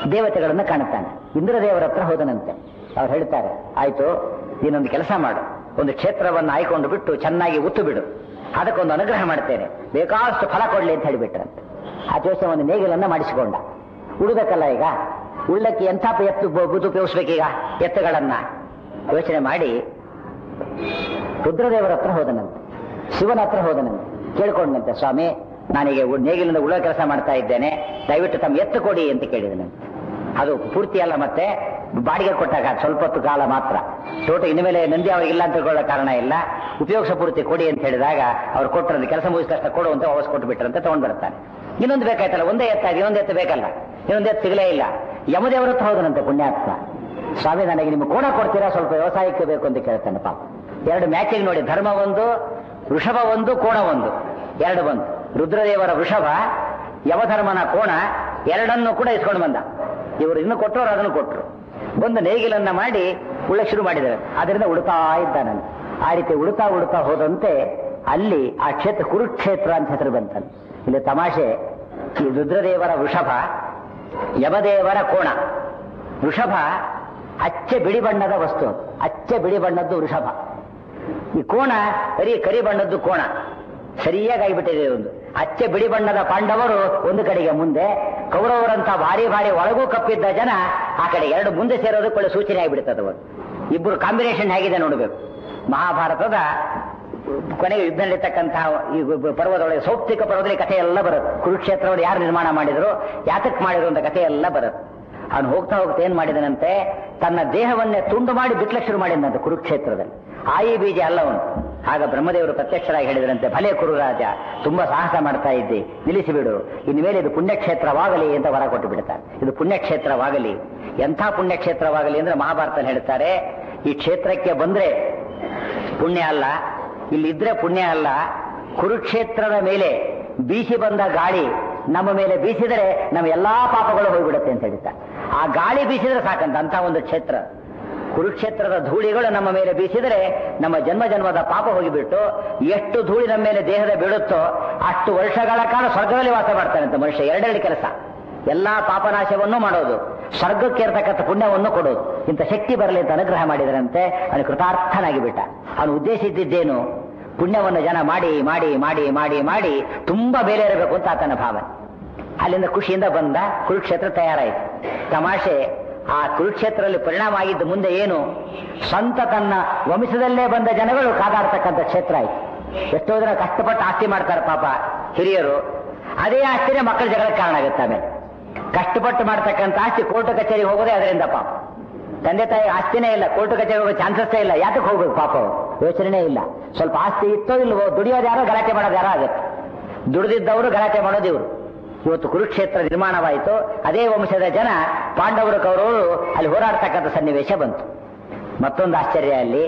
S1: ದೇವತೆಗಳನ್ನು ಕಾಣುತ್ತಾನೆ ಇಂದ್ರದೇವರ ಹತ್ರ ಹೋದನಂತೆ ಅವ್ರು ಹೇಳ್ತಾರೆ ಆಯ್ತು ನೀನೊಂದು ಕೆಲಸ ಮಾಡು ಒಂದು ಕ್ಷೇತ್ರವನ್ನು ಆಯ್ಕೊಂಡು ಬಿಟ್ಟು ಚೆನ್ನಾಗಿ ಉತ್ತು ಬಿಡು ಅದಕ್ಕೊಂದು ಅನುಗ್ರಹ ಮಾಡ್ತೇನೆ ಬೇಕಾದಷ್ಟು ಫಲ ಕೊಡ್ಲಿ ಅಂತ ಹೇಳಿಬಿಟ್ರಂತೆ ಆ ಜೋಸ್ಯ ಒಂದು ನೇಗಿಲನ್ನ ಮಾಡಿಸಿಕೊಂಡ ಉಳಿದಕ್ಕಲ್ಲ ಈಗ ಉಳ್ಳಕ್ಕೆ ಎಂಥ ಎತ್ತು ಬ- ಬುದ್ಧಿ ಉಪಯೋಗಿಸ್ಬೇಕೀಗ ಎತ್ತುಗಳನ್ನ ಯೋಚನೆ ಮಾಡಿ ರುದ್ರದೇವರ ಹತ್ರ ಹೋದನಂತೆ ಶಿವನ ಹತ್ರ ಹೋದನಂತೆ ಕೇಳ್ಕೊಂಡಂತೆ ಸ್ವಾಮಿ ನಾನೀಗ ಉ- ನೇಗಿಲಿಂದ ಉಳ ಕೆಲಸ ಮಾಡ್ತಾ ಇದ್ದೇನೆ ದಯವಿಟ್ಟು ತಮ್ಮ ಎತ್ತು ಕೊಡಿ ಅಂತ ಕೇಳಿದನಂತೆ ಅದು ಪೂರ್ತಿ ಅಲ್ಲ ಮತ್ತೆ ಬಾಡಿಗೆ ಕೊಟ್ಟಾಗ ಸ್ವಲ್ಪ ಹೊತ್ತು ಕಾಲ ಮಾತ್ರ ತೋಟ ಇನ್ಮೇಲೆ ನಂದಿ ಅವರಿಗಿಲ್ಲ ಅಂತ ತಿಳ್ಕೊಳ್ಳೋ ಕಾರಣ ಇಲ್ಲ ಉಪಯೋಗಿಸ ಪೂರ್ತಿ ಕೊಡಿ ಅಂತ ಹೇಳಿದಾಗ ಅವ್ರು ಕೊಟ್ಟರಂತೆ ಕೆಲಸ ಮುಗಿಸಿದ ತಕ್ಷಣ ಕೊಡು ಅಂತ ವಾಪಸ್ ಕೊಟ್ಟು ಬಿಟ್ರಂತೆ ತಗೊಂಡ್ ಬರ್ತಾನೆ ಇನ್ನೊಂದು ಬೇಕಾಯ್ತಲ್ಲ ಒಂದೇ ಎತ್ತಾಗಿ ಇನ್ನೊಂದು ಎತ್ತು ಬೇಕಲ್ಲ ಇನ್ನೊಂದು ಎತ್ತು ಸಿಗಲೇ ಇಲ್ಲ ಯಮದೇವರ ಹತ್ರ ಹೋದನಂತೆ ಪುಣ್ಯಾತ್ಮ ಸ್ವಾಮಿ ನನಗೆ ನಿಮ್ಗೆ ಕೋಣ ಕೊಡ್ತೀರಾ ಸ್ವಲ್ಪ ವ್ಯವಸಾಯಕ್ಕೆ ಬೇಕು ಅಂತ ಕೇಳ್ತಾನೆ ಪಾಪ ಎರಡು ಮ್ಯಾಚಿಂಗ್ ನೋಡಿ ಧರ್ಮ ಒಂದು ವೃಷಭ ಒಂದು ಕೋಣ ಒಂದು ಎರಡು ಬಂದು ರುದ್ರದೇವರ ವೃಷಭ ಯಮಧರ್ಮನ ಕೋಣ ಎರಡನ್ನು ಕೂಡ ಇಸ್ಕೊಂಡು ಬಂದ ಇವರು ಇನ್ನು ಕೊಟ್ಟರು ಅದನ್ನು ಕೊಟ್ಟರು ಒಂದು ನೇಗಿಲನ್ನ ಮಾಡಿ ಉಳ್ಳ ಶುರು ಮಾಡಿದ್ದಾರೆ ಅದರಿಂದ ಉಳುತ್ತಾ ಇದ್ದಾನಂತೆ ಆ ರೀತಿ ಉಳುತ್ತಾ ಉಳುತ್ತಾ ಹೋದಂತೆ ಅಲ್ಲಿ ಆ ಕ್ಷೇತ್ರ ಕುರುಕ್ಷೇತ್ರ ಅಂತ ಹೆಸರು ಬಂತಂತೆ ಇಲ್ಲಿ ತಮಾಷೆ ಈ ರುದ್ರದೇವರ ವೃಷಭ ಯಮದೇವರ ಕೋಣ ವೃಷಭ ಅಚ್ಚೆ ಬಿಳಿ ಬಣ್ಣದ ವಸ್ತು ಅದು. ಅಚ್ಚೆ ಬಿಳಿ ಬಣ್ಣದ್ದು ವೃಷಭ ಈ ಕೋಣ ಕರಿ ಕರಿ ಬಣ್ಣದ್ದು ಕೋಣ ಸರಿಯಾಗಿ ಆಗಿಬಿಟ್ಟಿದೆ ಒಂದು ಅಚ್ಚೆ ಬಿಳಿ ಬಣ್ಣದ ಪಾಂಡವರು ಒಂದು ಕಡೆಗೆ ಮುಂದೆ ಕೌರವರಂತ ಭಾರಿ ಭಾರಿ ಒಳಗೂ ಕಪ್ಪಿದ್ದ ಜನ ಆ ಕಡೆ ಎರಡು ಮುಂದೆ ಸೇರೋದಕ್ಕೆ ಒಳ್ಳೆ ಸೂಚನೆ ಆಗಿಬಿಡುತ್ತದೆ ಒಂದು ಇಬ್ಬರು ಕಾಂಬಿನೇಷನ್ ಹೇಗಿದೆ ನೋಡಬೇಕು ಮಹಾಭಾರತದ ಕೊನೆಗೆ ಯುದ್ಧ ನಡೀತಕ್ಕಂತಹ ಈ ಪರ್ವದೊಳಗೆ ಸೌಪ್ತಿಕ ಪರ್ವದಲ್ಲಿ ಕಥೆ ಎಲ್ಲ ಬರುತ್ತೆ ಕುರುಕ್ಷೇತ್ರವನ್ನು ಯಾರು ನಿರ್ಮಾಣ ಮಾಡಿದ್ರು ಯಾತಕ್ ಮಾಡಿದ್ರು ಅಂತ ಕಥೆ ಎಲ್ಲ ಬರುತ್ತೆ ಅವನು ಹೋಗ್ತಾ ಹೋಗ್ತಾ ಏನ್ ಮಾಡಿದನಂತೆ ತನ್ನ ದೇಹವನ್ನೇ ತುಂಡು ಮಾಡಿ ಬಿಟ್ಲಕ್ಕೆ ಶುರು ಮಾಡಿದಂತೆ ಕುರುಕ್ಷೇತ್ರದಲ್ಲಿ ಆಯಿ ಬೀಜ ಅಲ್ಲ ಅವನು ಆಗ ಬ್ರಹ್ಮದೇವರು ಪ್ರತ್ಯಕ್ಷರಾಗಿ ಹೇಳಿದ್ರಂತೆ ಭಲೆ ಕುರುರಾಜ ತುಂಬಾ ಸಾಹಸ ಮಾಡ್ತಾ ಇದ್ದಿ ನಿಲ್ಲಿಸಿಬಿಡು ಇನ್ಮೇಲೆ ಇದು ಪುಣ್ಯಕ್ಷೇತ್ರವಾಗಲಿ ಅಂತ ವರ ಕೊಟ್ಟು ಬಿಡ್ತಾರೆ ಇದು ಪುಣ್ಯಕ್ಷೇತ್ರವಾಗಲಿ ಎಂಥ ಪುಣ್ಯಕ್ಷೇತ್ರವಾಗಲಿ ಅಂದ್ರೆ ಮಹಾಭಾರತ ಹೇಳ್ತಾರೆ ಈ ಕ್ಷೇತ್ರಕ್ಕೆ ಬಂದ್ರೆ ಪುಣ್ಯ ಅಲ್ಲ ಇಲ್ಲಿದ್ರೆ ಪುಣ್ಯ ಅಲ್ಲ ಕುರುಕ್ಷೇತ್ರದ ಮೇಲೆ ಬೀಸಿ ಬಂದ ಗಾಳಿ ನಮ್ಮ ಮೇಲೆ ಬೀಸಿದರೆ ನಮ್ಮ ಎಲ್ಲಾ ಪಾಪಗಳು ಹೋಗ್ಬಿಡುತ್ತೆ ಅಂತ ಹೇಳ್ತಾರೆ ಆ ಗಾಳಿ ಬೀಸಿದ್ರೆ ಸಾಕಂತ ಅಂತ ಒಂದು ಕ್ಷೇತ್ರ ಕುರುಕ್ಷೇತ್ರದ ಧೂಳಿಗಳು ನಮ್ಮ ಮೇಲೆ ಬೀಸಿದರೆ ನಮ್ಮ ಜನ್ಮ ಜನ್ಮದ ಪಾಪ ಹೋಗಿಬಿಟ್ಟು ಎಷ್ಟು ಧೂಳಿ ನಮ್ಮ ಮೇಲೆ ದೇಹದ ಬೀಳುತ್ತೋ ಅಷ್ಟು ವರ್ಷಗಳ ಕಾಲ ಸ್ವರ್ಗದಲ್ಲಿ ವಾಸ ಮಾಡ್ತಾನಂತೆ ಮನುಷ್ಯ ಎರಡೆರಡು ಕೆಲಸ ಎಲ್ಲಾ ಪಾಪನಾಶವನ್ನು ಮಾಡೋದು ಸ್ವರ್ಗಕ್ಕೆ ಇರತಕ್ಕಂಥ ಪುಣ್ಯವನ್ನು ಕೊಡೋದು ಇಂಥ ಶಕ್ತಿ ಬರಲಿ ಅಂತ ಅನುಗ್ರಹ ಮಾಡಿದರಂತೆ ಅವನು ಕೃತಾರ್ಥನಾಗಿ ಬಿಟ್ಟ ಅವನು ಉದ್ದೇಶ ಇದ್ದಿದ್ದೇನು ಪುಣ್ಯವನ್ನು ಜನ ಮಾಡಿ ಮಾಡಿ ಮಾಡಿ ಮಾಡಿ ಮಾಡಿ ತುಂಬಾ ಬೇರೆ ಇರಬೇಕು ಅಂತ ಆತನ ಭಾವನೆ ಅಲ್ಲಿಂದ ಖುಷಿಯಿಂದ ಬಂದ ಕುರುಕ್ಷೇತ್ರ ತಯಾರಾಯಿತು ತಮಾಷೆ ಆ ಕುರುಕ್ಷೇತ್ರದಲ್ಲಿ ಪರಿಣಾಮ ಆಗಿದ್ದು ಮುಂದೆ ಏನು ಸ್ವಂತ ತನ್ನ ವಂಶದಲ್ಲೇ ಬಂದ ಜನಗಳು ಕಾದಾಡ್ತಕ್ಕಂಥ ಕ್ಷೇತ್ರ ಆಯ್ತು ಎಷ್ಟೋ ಜನ ಕಷ್ಟಪಟ್ಟು ಆಸ್ತಿ ಮಾಡ್ತಾರೆ ಪಾಪ ಹಿರಿಯರು ಅದೇ ಆಸ್ತಿನೇ ಮಕ್ಕಳ ಜಗಳಕ್ಕೆ ಕಾರಣ ಆಗುತ್ತೆ ಆಮೇಲೆ ಕಷ್ಟಪಟ್ಟು ಮಾಡ್ತಕ್ಕಂಥ ಆಸ್ತಿ ಕೋರ್ಟ್ ಕಚೇರಿಗೆ ಹೋಗೋದೇ ಅದರಿಂದ ಪಾಪ ತಂದೆ ತಾಯಿ ಆಸ್ತಿನೇ ಇಲ್ಲ ಕೋರ್ಟ್ ಕಚೇರಿ ಹೋಗೋ ಚಾನ್ಸಸ್ಸೇ ಇಲ್ಲ ಯಾತಕ್ಕೆ ಹೋಗ್ಬೇಕು ಪಾಪ ಅವ್ರು? ಯೋಚನೆ ಇಲ್ಲ ಸ್ವಲ್ಪ ಆಸ್ತಿ ಇತ್ತೋ ಇಲ್ವೋ ದುಡಿಯೋದು ಯಾರೋ ಗಲಾಟೆ ಮಾಡೋದು ಯಾರೋ ಆಗುತ್ತೆ ದುಡಿದಿದ್ದವರು ಗಲಾಟೆ ಮಾಡೋದು ಇವರು ಇವತ್ತು ಕುರುಕ್ಷೇತ್ರ ನಿರ್ಮಾಣವಾಯಿತು ಅದೇ ವಂಶದ ಜನ ಪಾಂಡವರು ಕೌರವರು ಅಲ್ಲಿ ಹೋರಾಡ್ತಕ್ಕಂಥ ಸನ್ನಿವೇಶ ಬಂತು ಮತ್ತೊಂದು ಆಶ್ಚರ್ಯ ಅಲ್ಲಿ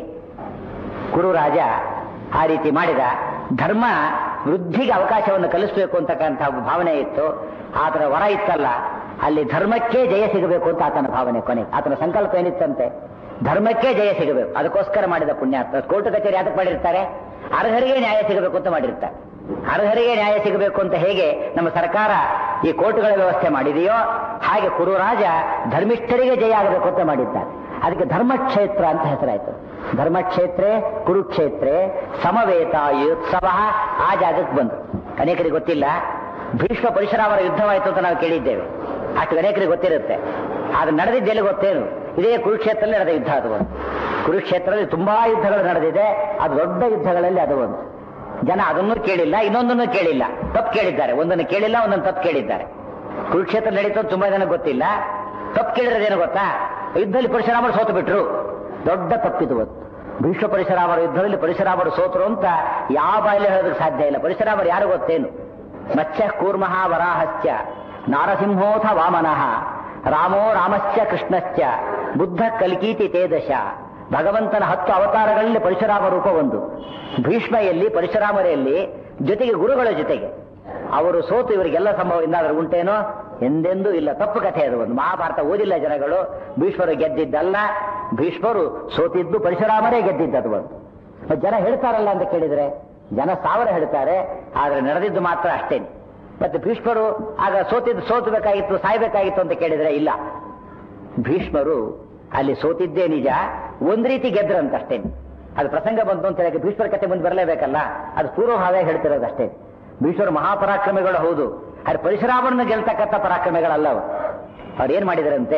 S1: ಕುರು ರಾಜ ಆ ರೀತಿ ಮಾಡಿದ ಧರ್ಮ ವೃದ್ಧಿಗೆ ಅವಕಾಶವನ್ನು ಕಲಿಸಬೇಕು ಅಂತಕ್ಕಂಥ ಭಾವನೆ ಇತ್ತು ಆತನ ವರ ಇತ್ತಲ್ಲ ಅಲ್ಲಿ ಧರ್ಮಕ್ಕೆ ಜಯ ಸಿಗಬೇಕು ಅಂತ ಆತನ ಭಾವನೆ ಕೊನೆ ಆತನ ಸಂಕಲ್ಪ ಏನಿತ್ತಂತೆ ಧರ್ಮಕ್ಕೆ ಜಯ ಸಿಗಬೇಕು ಅದಕ್ಕೋಸ್ಕರ ಮಾಡಿದ ಪುಣ್ಯಾತ್ಮ ಕೋರ್ಟ್ ಕಚೇರಿ ಯಾತಕ್ಕೆ ಮಾಡಿರ್ತಾರೆ ಅರ್ಹರಿಗೆ ನ್ಯಾಯ ಸಿಗಬೇಕು ಅಂತ ಮಾಡಿರ್ತಾರೆ ಅರ್ಹರಿಗೆ ನ್ಯಾಯ ಸಿಗಬೇಕು ಅಂತ ಹೇಗೆ ನಮ್ಮ ಸರ್ಕಾರ ಈ ಕೋರ್ಟ್ಗಳ ವ್ಯವಸ್ಥೆ ಮಾಡಿದೆಯೋ ಹಾಗೆ ಕುರು ರಾಜ ಧರ್ಮಿಷ್ಠರಿಗೆ ಜಯ ಆಗಬೇಕು ಅಂತ ಮಾಡಿದ್ದಾರೆ ಅದಕ್ಕೆ ಧರ್ಮಕ್ಷೇತ್ರ ಅಂತ ಹೆಸರಾಯ್ತು ಧರ್ಮಕ್ಷೇತ್ರ ಕುರುಕ್ಷೇತ್ರ ಸಮವೇತ ಯುತ್ಸವ ಆ ಜಾಗಕ್ಕೆ ಬಂತು ಅನೇಕರಿಗೆ ಗೊತ್ತಿಲ್ಲ ಭೀಷ್ಮ ಪರಶುರಾಮರ ಯುದ್ಧವಾಯಿತು ಅಂತ ನಾವು ಕೇಳಿದ್ದೇವೆ ಅಷ್ಟು ಅನೇಕರಿಗೆ ಗೊತ್ತಿರುತ್ತೆ ಅದು ನಡೆದಿದ್ದೆಲ್ಲಿ ಗೊತ್ತೇನು ಇದೇ ಕುರುಕ್ಷೇತ್ರದಲ್ಲಿ ನಡೆದ ಯುದ್ಧ ಅದು ಒಂದು ಕುರುಕ್ಷೇತ್ರದಲ್ಲಿ ತುಂಬಾ ಯುದ್ಧಗಳು ನಡೆದಿದೆ ಅದು ದೊಡ್ಡ ಯುದ್ಧಗಳಲ್ಲಿ ಅದು ಒಂದು ಜನ ಅದನ್ನು ಕೇಳಿಲ್ಲ ಇನ್ನೊಂದನ್ನು ಕೇಳಿಲ್ಲ ತಪ್ಪು ಕೇಳಿದ್ದಾರೆ ಒಂದನ್ನು ಕೇಳಿಲ್ಲ ಒಂದನ್ನು ತಪ್ಪು ಕೇಳಿದ್ದಾರೆ ಕುರುಕ್ಷೇತ್ರ ನಡೀತು ತುಂಬಾ ಜನ ಗೊತ್ತಿಲ್ಲ ತಪ್ಪು ಕೇಳಿರೋದೇನು ಗೊತ್ತಾ ಯುದ್ಧದಲ್ಲಿ ಪರಶುರಾಮರು ಸೋತು ಬಿಟ್ರು ದೊಡ್ಡ ತಪ್ಪಿದು ಅದು ಭೀಷ್ಮ ಪರಶುರಾಮರ ಯುದ್ಧದಲ್ಲಿ ಪರಶುರಾಮರು ಸೋತರು ಅಂತ ಯಾವ ಬಾಯಲ್ಲಿ ಹೇಳೋದಕ್ಕೆ ಸಾಧ್ಯ ಇಲ್ಲ ಪರಶುರಾಮರು ಯಾರು ಗೊತ್ತೇನು ಮತ್ಸ್ಯ ಕೂರ್ಮಃ ವರಾಹಶ್ಚ ನಾರಸಿಂಹೋಥ ವಾಮನಃ ರಾಮೋ ರಾಮಶ್ಚ ಕೃಷ್ಣಶ್ಚ ಬುದ್ಧ ಕಲ್ಕೀತಿ ತೇದಶ ಭಗವಂತನ ಹತ್ತು ಅವತಾರಗಳಲ್ಲಿ ಪರಶುರಾಮ ರೂಪ ಒಂದು ಭೀಷ್ಮೆಯಲ್ಲಿ ಪರಶುರಾಮರೆಯಲ್ಲಿ ಜೊತೆಗೆ ಗುರುಗಳ ಜೊತೆಗೆ ಅವರು ಸೋತು ಇವರಿಗೆಲ್ಲ ಸಂಭವ ಇನ್ನಾದರೂ ಉಂಟೇನೋ ಎಂದೆಂದೂ ಇಲ್ಲ ತಪ್ಪು ಕಥೆ ಅದು ಒಂದು ಮಹಾಭಾರತ ಓದಿಲ್ಲ ಜನಗಳು ಭೀಷ್ಮರು ಗೆದ್ದಿದ್ದಲ್ಲ ಭೀಷ್ಮರು ಸೋತಿದ್ದು ಪರಶುರಾಮರೇ ಗೆದ್ದಿದ್ದದು ಒಂದು ಜನ ಹೇಳ್ತಾರಲ್ಲ ಅಂತ ಕೇಳಿದ್ರೆ ಜನ ಸಾವಿರ ಹೇಳ್ತಾರೆ ಆದ್ರೆ ನಡೆದಿದ್ದು ಮಾತ್ರ ಅಷ್ಟೇನೆ ಮತ್ತೆ ಭೀಷ್ಮರು ಆಗ ಸೋತಿದ್ದು ಸೋತಬೇಕಾಗಿತ್ತು ಸಾಯ್ಬೇಕಾಗಿತ್ತು ಅಂತ ಕೇಳಿದ್ರೆ ಇಲ್ಲ ಭೀಷ್ಮರು ಅಲ್ಲಿ ಸೋತಿದ್ದೇ ನಿಜ ಒಂದ್ ರೀತಿ ಗೆದ್ರಂತಷ್ಟೇನೆ ಅದು ಪ್ರಸಂಗ ಬಂತು ಅಂತ ಹೇಳಿ ಭೀಷ್ಮರ ಕತೆ ಮುಂದೆ ಬರಲೇಬೇಕಲ್ಲ ಅದು ಪೂರ್ವಭಾವ ಹೇಳ್ತಿರೋದು ಅಷ್ಟೇ ಭೀಷ್ಮರು ಮಹಾಪರಾಕ್ರಮಿಗಳು ಹೌದು ಅದು ಪರಶುರಾಮರನ್ನು ಗೆಲ್ತಕ್ಕಂಥ ಪರಾಕ್ರಮಿಗಳಲ್ಲ ಅವರು ಅವ್ರು ಏನ್ ಮಾಡಿದರಂತೆ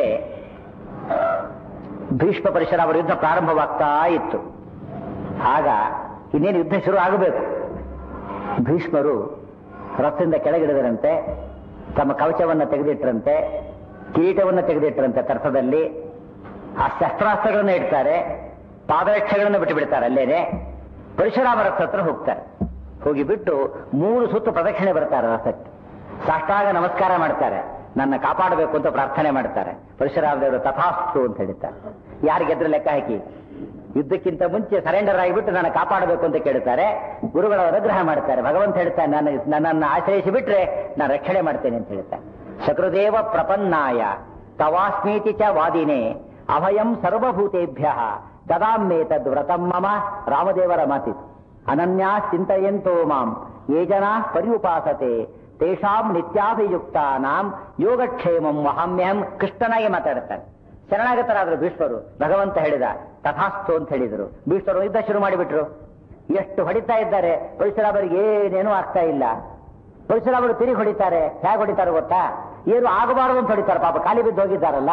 S1: ಭೀಷ್ಮ ಪರಶುರಾಮರ ಯುದ್ಧ ಪ್ರಾರಂಭವಾಗ್ತಾ ಇತ್ತು ಆಗ ಇನ್ನೇನು ಯುದ್ಧ ಶುರು ಆಗಬೇಕು ಭೀಷ್ಮರು ರಥದಿಂದ ಕೆಳಗಿಡಿದರಂತೆ ತಮ್ಮ ಕವಚವನ್ನು ತೆಗೆದಿಟ್ಟರಂತೆ ಕಿರೀಟವನ್ನು ತೆಗೆದಿಟ್ಟರಂತೆ ತರ್ಥದಲ್ಲಿ ಆ ಶಸ್ತ್ರಾಸ್ತ್ರಗಳನ್ನು ಇಡ್ತಾರೆ ಪಾದರಕ್ಷೆಗಳನ್ನು ಬಿಟ್ಟು ಬಿಡ್ತಾರೆ ಅಲ್ಲೇನೆ ಪರಶುರಾಮ ರಥ ಹತ್ರ ಹೋಗ್ತಾರೆ ಹೋಗಿ ಬಿಟ್ಟು ಮೂರು ಸುತ್ತು ಪ್ರದಕ್ಷಿಣೆ ಬರ್ತಾರೆ ರಥಕ್ಕೆ ಸಾಷ್ಟಾಂಗ ನಮಸ್ಕಾರ ಮಾಡ್ತಾರೆ ನನ್ನ ಕಾಪಾಡಬೇಕು ಅಂತ ಪ್ರಾರ್ಥನೆ ಮಾಡ್ತಾರೆ ಪರಶುರಾಮ ದೇವರು ತಥಾಸ್ತು ಅಂತ ಹೇಳ್ತಾರೆ ಯಾರು ಗೆದ್ರೆ ಲೆಕ್ಕ ಹಾಕಿ ಯುದ್ಧಕ್ಕಿಂತ ಮುಂಚೆ ಸರೆಂಡರ್ ಆಗಿಬಿಟ್ಟು ನನ್ನ ಕಾಪಾಡಬೇಕು ಅಂತ ಕೇಳ್ತಾರೆ ಗುರುಗಳ ಅನುಗ್ರಹ ಮಾಡ್ತಾರೆ ಭಗವಂತ ಹೇಳ್ತಾನೆ ನನ್ನ ನನ್ನನ್ನು ಆಶ್ರಯಿಸಿ ಬಿಟ್ರೆ ನಾನು ರಕ್ಷಣೆ ಮಾಡ್ತೇನೆ ಅಂತ ಹೇಳ್ತಾನೆ ಶಕೃದೇವ ಪ್ರಪನ್ನಾಯ ತವಾಸ್ಮೀತಿ ಚ ವಾದಿನೇ ಅಭಯಂ ಸರ್ವಭೂತೇಭ್ಯ ದದಾಮ್ಯೇತದ್ ವ್ರತಂ ಮಮ ರಾಮದೇವರ ಮಾತಿತು ಅನನ್ಯಾ ಚಿಂತೆಯಂತೋ ಮಾಂ ಯೇ ಜನಾ ಪರ್ಯುಪಾಸತೆ ತೇಷಾಂ ನಿತ್ಯಾಭಿಯುಕ್ತಾನಾಂ ಯೋಗಕ್ಷೇಮಂ ವಹಾಮ್ಯಹಂ ಕೃಷ್ಣನಾಗಿ ಮಾತಾಡ್ತಾನೆ ಶರಣಾಗತರಾದ್ರು ಭೀಷ್ಮರು ಭಗವಂತ ಹೇಳಿದ ತಥಾಸ್ತು ಅಂತ ಹೇಳಿದರು ಭೀಷ್ಮರು ಯುದ್ಧ ಶುರು ಮಾಡಿಬಿಟ್ರು ಎಷ್ಟು ಹೊಡಿತಾ ಇದ್ದಾರೆ ಪರಶುರಾಮರಿಗೆ ಏನೇನೂ ಆಗ್ತಾ ಇಲ್ಲ ಪರಶುರಾಮರು ತಿರುಗಿ ಹೊಡಿತಾರೆ ಹೇಗೆ ಹೊಡಿತಾರೆ ಗೊತ್ತಾ ಏನು ಆಗಬಾರದು ಅಂತ ಹೊಡಿತಾರೆ ಪಾಪ ಕಾಲಿ ಬಿದ್ದು ಹೋಗಿದ್ದಾರಲ್ಲ